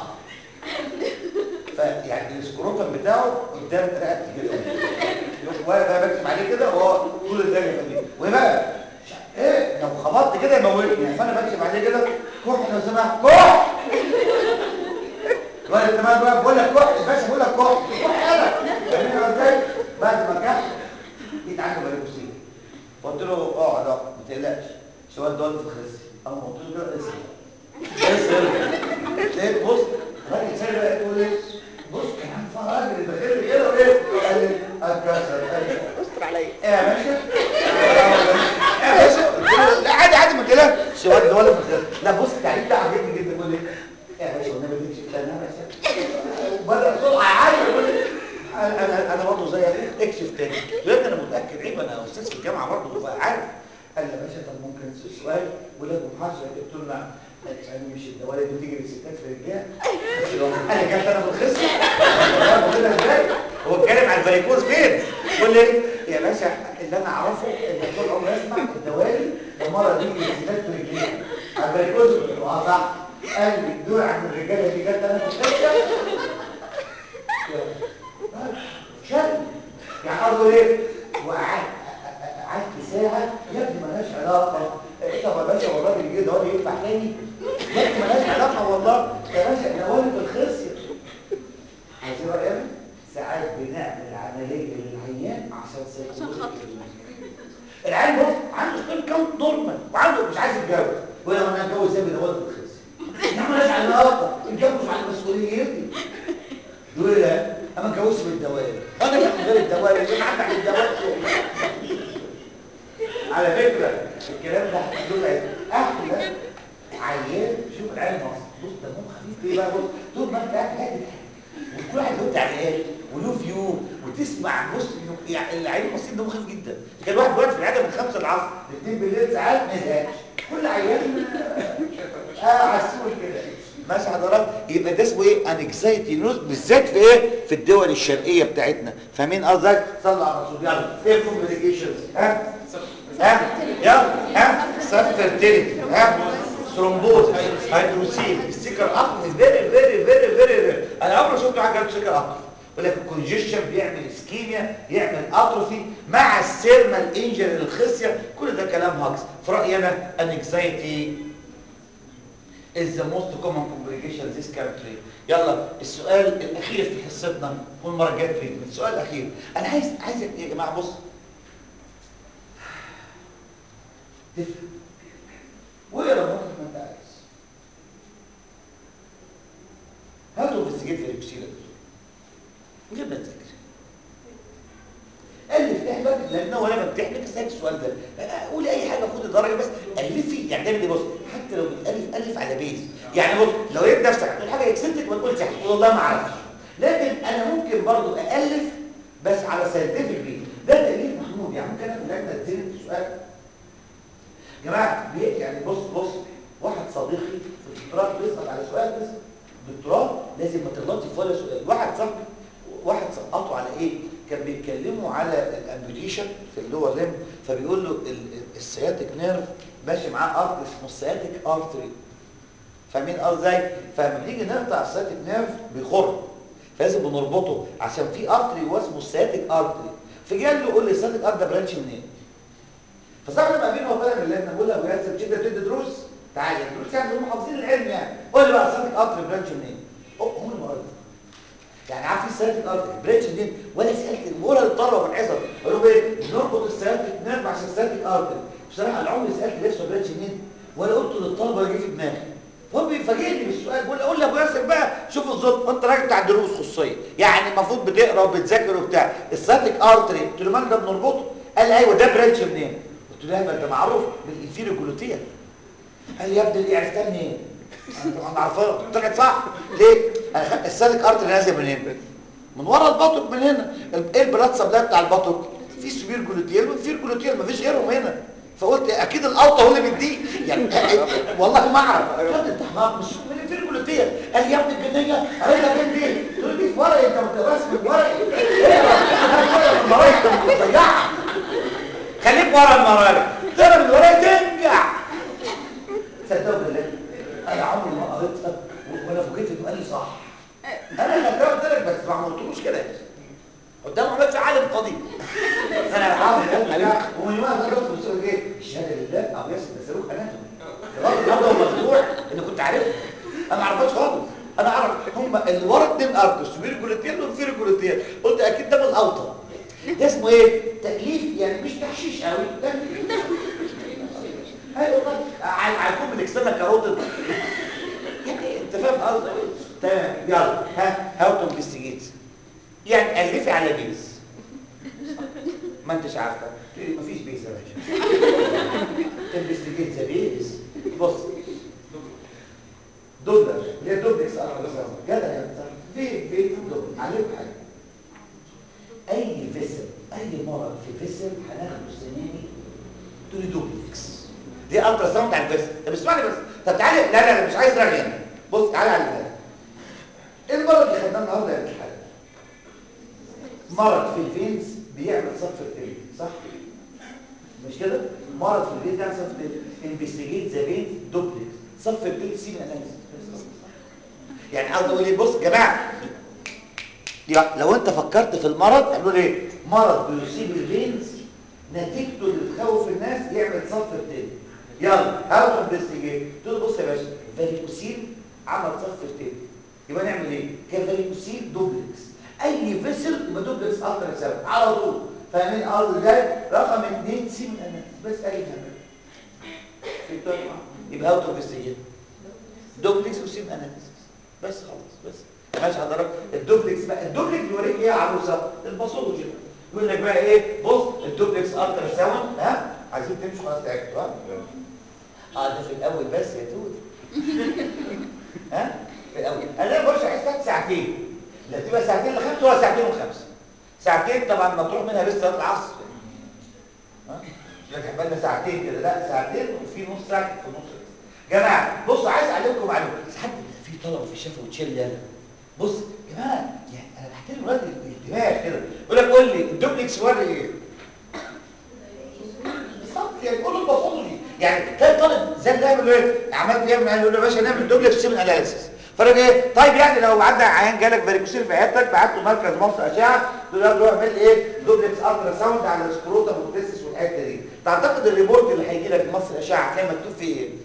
فيعني السكروتم بتاعه قدام رقبتي كده يقوم واقف بقى بكتب عليه كده وهو طول الدنيا فاضي وايه بقى ايه لو خبطت كده يموتني فانا بكتب عليه كده كح لو سمحت كح الولد تمام بقى بقول لك كح الباشا بقول لك كح كح انا فاهمين ازاي بعد ما كح جيت عنده باريكوسين قلت له اقعد اقعد ما تقلقش شويه دول في الخس اما قلت له كده اسمع اسمع لقيت بص الراجل سالي بقى تقول ايه بص كان عم فيها راجل البخير اللي كده وايه قال لي اتكسر قال لي استر عليا ايه يا باشا ايه يا باشا قلت له لا عادي عادي ما تقلقش شويه دول في الخس لا بص التعليم ده عجبني جدا بيقول لي ايه يا باشا والنبي دي تكشف لنا يا باشا وبدا بسرعه عادي يقول لي انا انا انا برضه زيك اكشف تاني يا ابني انا متاكد عيب انا استاذ في الجامعه برضه فعارف قال لي يا باشا طب ممكن سؤال ولكم محاضره قلت له نعم يعني مش الدوالي دي بتيجي للستات في رجليها انا جبت انا في الخصم بقول لك ازاي هو اتكلم عن الفاريكوز فين يقول لي يا باشا اللي انا اعرفه ان طول عمري اسمع الدوالي المره دي للستات في رجليها على الفاريكوز قلت له اه صح قال لي الدور عند الرجاله دي جت انا في الخصم شد يعني قصده ايه وقعدت قعدت ساعه يا ابني مالهاش علاقه انت يا باشا والله اللي جه ده هو اللي ينفع تاني يا ابني مالهاش علاقه والله يا باشا ده والد الخصيه عايزين رايك ساعات بنعمل عمليه للعيان عشان سيكون العيان بص عنده ستيل كاونت نورمال وعنده مش عايز يتجوز ولا انا اتجوز ازاي ده والد الخصيه يا عم مالهاش علاقه اتجوز على فكره الكلام ده هتقول لك احلى عيان شوف العيال المصري بص دمهم خفيف ايه بقى بص طول ما انت قاعد قاعد وكل واحد له تعليقات وله فيو وتسمع بص يعني العيال المصريين دمهم خفيف جدا كان واحد واقف في العاده من 5 العصر ل 2 بالليل ساعات ما يزهقش كل عيان اه عسول كده ماشي حضرتك يبقى ده اسمه ايه انكزايتي نوز بالذات في ايه في الدول الشرقيه بتاعتنا فاهمين قصدك صلى على الرسول يلا ايه كومبليكيشنز ها ها يلا ها سفرتيليتي ها ثرومبوز هيدروسيل السكر اقوى فيري فيري فيري فيري انا عمري ما شفت واحد جاب سكر اقوى يقول لك الكونجيشن بيعمل اسكيميا يعمل اتروفي مع السيرمال انجري للخصيه كل ده كلام هاكس في رايي انا انكزايتي is the most common complication this can treat يلا السؤال الاخير في حصتنا والمره الجايه تريتمنت السؤال الاخير انا عايز عايزك يا جماعه بص تفهم واقرا ممكن ما انت عايز هاتوا انفستيجيت في البسيله من غير ما تذاكر الف احبك لان هو انا بمتحن لك اسالك السؤال ده قولي اي حاجه خد الدرجه بس الفي يعني دايما دي بص حتى لو بتالف الف على بيز يعني بص لو لقيت نفسك هتقول حاجه اكسبتك ما تقولش تقول والله ما اعرفش لكن انا ممكن برضو الف بس على ساينتفك بيز ده تاليف محمود يعني ممكن انا في اللجنه اتزنق في سؤال يا جماعه يعني بص بص واحد صديقي في الدكتوراه بيسقط على سؤال بس الدكتوراه لازم ما تغلطش في ولا سؤال واحد صاحبي واحد سقطه على ايه كان بيتكلموا على الامبيوتيشن في اللور ليم فبيقول له السياتيك نيرف ماشي معاه ارتري اسمه السياتيك ارتري فاهمين اه ازاي فلما بنيجي نقطع السياتيك نيرف بيخر فلازم بنربطه عشان في ارتري هو اسمه السياتيك ارتري فجاء له يقول لي السياتيك ارتري برانش منين فصاحبي لما قابلنا وطالع من اللجنه بقول له ابو ياسر مش انت بتدي دروس تعالى الدروس يعني هم حافظين العلم يعني قول لي بقى السياتيك ارتري برانش منين هم المرض يعني عارف في سيرتك ارتري بريتش دي ولا سالت ولا للطلبه في الحصص قالوا له ايه نربط السيرتك نيرف عشان السيرتك ارتري بصراحه انا عمري سالت لسه بريتش منين ولا قلت للطلبه اللي جه في دماغي فهو بيفاجئني بالسؤال بيقول قول لي ابو ياسر بقى شوف الظبط انت راجل بتاع دروس خصوصيه يعني المفروض بتقرا وبتذاكر وبتاع السيرتك ارتري قلت له ما ده بنربطه قال لي ايوه ده بريتش منين قلت له يا ده معروف بالانفيريو جلوتيا قال لي يا ابني اللي عرفتها منين انا طبعا ما اعرفها طلعت صح ليه انا السيرتك ارتري نازل منين من ورا البطق من هنا ايه البلاد سبلاي بتاع البطق في سبير جلوتيل وفير جلوتيل مفيش غيرهم هنا فقلت اكيد الاوطى هو اللي بيديه يعني والله ما اعرف يا ابني انت حمار مش من الفير جلوتيل قال لي يا ابني الجنيه قال لك فين دي قلت له دي في ورقي انت ما بتقراش من ورقي اقرا من ورقي انت بتضيعها خليك ورا المراجع تقرا من ورقي تنجح صدقوا بالله انا عمري ما قريتها وانا فوجئت انه قال لي صح انا خدتها قلت لك بس ما قلتلوش كده قدام عمال في عالم قديم انا عارف ومن يوم ما دخلت في السؤال ايه الشهاده لله ابو ياسر ده صاروخ اناتومي لغايه النهارده هو مفتوح ان كنت عارفه انا ما اعرفهاش خالص انا اعرف هم اللي ورا اتنين ارض سبير جلوتين وفير جلوتين قلت اكيد ده من الاوطى ده اسمه ايه تاليف يعني مش تحشيش قوي تاليف ايوه والله هيكون من اكسترنال كاروتيد يعني انت فاهم قصدي تمام يلا ها هاو تو انفستيجيت يعني الفي على بيز ما انتش عارفه مفيش بيز يا باشا تنفستيجيت ذا بيز بص دوبلر اللي هي دوبلكس جدع يا في في دوبلر عليك حاجه اي فيسل اي مرض في فيسل هناخده السنه دي تقول لي دوبلكس دي الترا ساوند على الفيسل طب اسمعني بس طب تعالى لا لا لا مش عايز رغي هنا بص تعالى على الفيسل ايه المرض اللي خدناه النهارده يا الحاج مرض في الفينز بيعمل صفر تاني صح مش كده مرض في الفينز بيعمل صفر تاني انفستيجيت ذا فينز دوبلكس صفر تاني سين اناليسيس يعني قصدي اقول ايه بص يا جماعه لو انت فكرت في المرض هنقول ايه مرض بيصيب الفينز نتيجته اللي تخوف الناس يعمل صفر تاني يلا هاو انفستيجيت تقول بص يا باشا فاريكوسيل عمل صفر تاني يبقى نعمل ايه كفاريكوسيل دوبلكس اي فيسل يبقى دوبلكس الترا ساوند على طول فاهمين قصدي ازاي رقم 2 سي من اناليسيس بس اي حاجه يبقى اوت اوف انفستيجيت دوبلكس وسي من اناليسيس بس خلاص بس ماشي حضرتك الدوبلكس بقى الدوبلكس بيوريك ايه يا عروسه الباثولوجي يقول لك بقى ايه بص الدوبلكس الترا ساوند ها عايزين تمشوا خلاص تعبتوا ها اه ده في الاول بس يا توت ها في الاول انا بص عايز تاخد ساعتين لا تبقى ساعتين لخمس ولا ساعتين وخمسه ساعتين طبعا مطروح منها لسه صلاه العصر ها مش هتحب لنا ساعتين كده لا ساعتين وفي نص ساعه في النص جماعه بصوا عايز اعلمكم معلومه ساعات في طلبه في الشفا وتشيل لي انا بص يا جماعه يعني انا بحترم الواد الانتباه كده يقول لك قول لي الدوبلكس وري ايه بالظبط يعني قول له الباثولوجي يعني تلاقي طالب زي ده يعمل ايه عملت يعمل يقول له يا باشا نعمل دوبلكس سيمن اناليسيس فراجل ايه طيب يعني لو عدى عيان جالك فاريكوسيل في عيادتك بعت له مركز مصر اشعه تقول له روح اعمل ايه دوبلكس الترا ساوند على السكروتم والتستس والحته دي تعتقد الريبورت اللي هيجي لك مصر اشعه هتلاقي مكتوب فيه ايه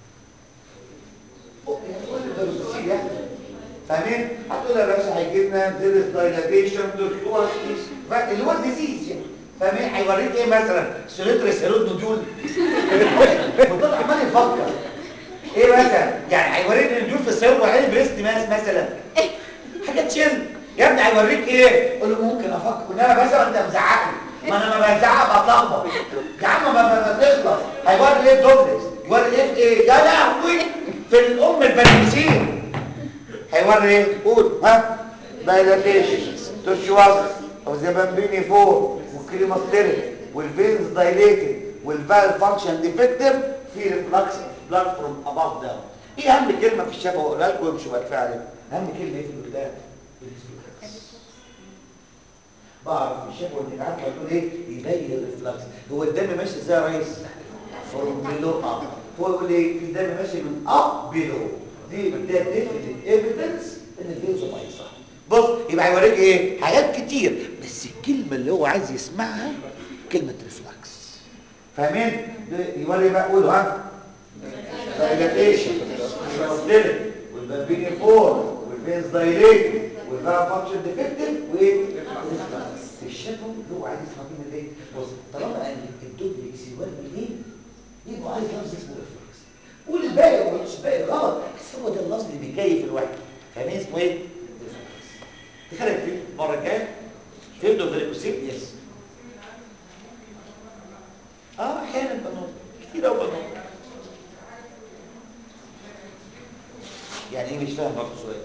فاريكوسيل يعني فاهمين هتقول يا باشا هيجي لنا ديرس دايلاتيشن دكتورستي اللي هو الديزيز يعني فاهمين هيوريك ايه مثلا سيليتريس هيرود نوديول وطلع عمال يفكر ايه مثلا يعني هيوريك النوديول في السيرو وعين بريست ماس مثلا حاجه تشيل يا ابني هيوريك ايه قول له ممكن افكر انما مثلا انت مزعقني ما انا ما بزعق بتلخبط يا عم ما ما ما تخلص هيوري ايه دوبلكس يوري ايه في ايه يا لهوي في الام البنسين هيوري ايه قول ها دايلاتيشن ترشواس او زبامبيني فور والكريماستيريك والفينز دايليتد والفال فانكشن ديفكتيف في ريفلكس بلاد فروم اباف داون ايه اهم كلمه في الشفا واقولها لكم وامشوا بقى كفايه عليكم اهم كلمه ايه في البدايه الريفلكس بعرف في الشفا وانت عارفه بتقول ايه يبين الريفلكس هو الدم ماشي ازاي يا ريس فروم بيلو اب هو يقول ايه الدم ماشي من اب بيلو دي ده ديفينيت ايفيدنس ان الفينز بايظه بص يبقى هيوريك ايه حاجات كتير بس الكلمه اللي هو عايز يسمعها كلمه ريفلكس فاهمين ده يوري بقى قولوا ها دايلاتيشن والبلاتيك والبابيني فور والفينز دايليتد والفيرا فانكشن ديفكتيف وايه ريفلكس الشفوي اللي هو عايز يسمع كلمه ايه بص طالما قال الدوبلكس يوري ايه يبقى عايز لفظ اسمه ريفلكس قول الباقي وما تقولش الباقي غلط بس هو ده اللفظ اللي بيكيف الواحد فاهمين اسمه ايه تخيل فيه المره الجايه فهمتوا فيريكوسيل يس اه احيانا بنوم كتير قوي بنوم يعني ايه مش فاهم برضه سؤال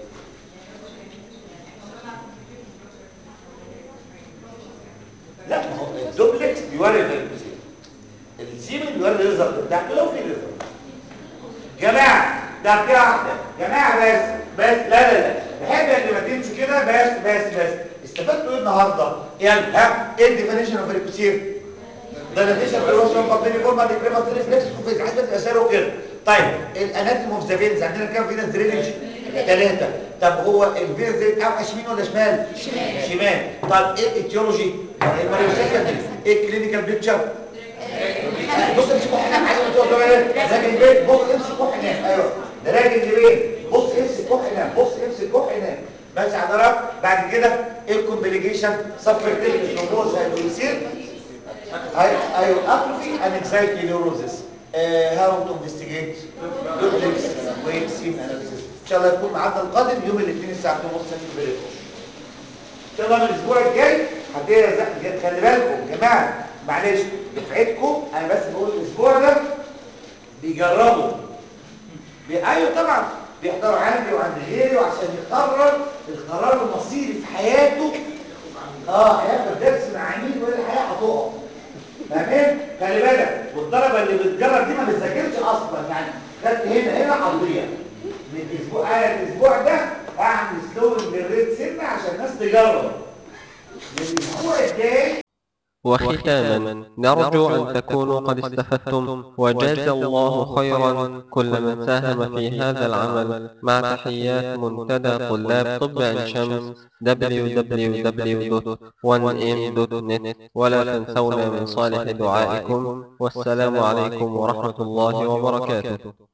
لا ما هو الدوبلكس بيوري الفيريكوسيل السيمن بيوري الريزلت بتاعته لو في ريزلت جماعه ده كده واحده جماعه بس بس لا لا لا بحب ان ما تمشوا كده بس بس بس استفدتوا ايه النهارده يلا ها ايه الديفينيشن اوف ريكوسير دايلاتيشن فيروشن بابيني فورما دي كريما ريفلكس كوفيز عايزه تبقى سيرو كده طيب الاناتوم اوف ذا فينز عندنا كام فينس درينج ثلاثه طب هو الفينس درينج اوحش يمين ولا شمال شمال شمال طب ايه الايتيولوجي ايه الكلينيكال بيكتشر بص امسك كح نام عايز تقول له ايه راجل بيت بص امسك كح نام ايوه ده راجل بيت بص امسك كح نام بص امسك كح نام ماشي حضرتك بعد كده ايه الكومبليكيشن صفر تلك نوروز هيصير ايوه اتروفي ان انكزايتي نيوروزس هاو تو انفستيجيت دوبلكس وسيم اناليسيس ان شاء الله يكون معانا القادم يوم الاثنين الساعه 2:30 في البريد ان شاء الله من الاسبوع الجاي هتلاقي خلي بالكم يا جماعه معلش دفعتكم انا بس بقول الاسبوع ده بيجربوا بي... ايوه طبعا بيحضروا عندي وعند غيري وعشان يقرر القرار المصيري في حياته اه هياخد درس مع عميل ولا الحياه هتقف فاهمين خلي بالك والطلبه اللي بتجرب دي ما بتذاكرش اصلا يعني خدت هنا هنا هتضيع من الاسبوع انا الاسبوع ده اعمل سلو للريد سنه عشان الناس تجرب من الاسبوع الجاي وختاما نرجو أن تكونوا قد استفدتم وجاز الله خيرا كل من ساهم في هذا العمل مع تحيات منتدى طلاب طب عين شمس www.1m.net ولا تنسونا من صالح دعائكم والسلام عليكم ورحمة الله وبركاته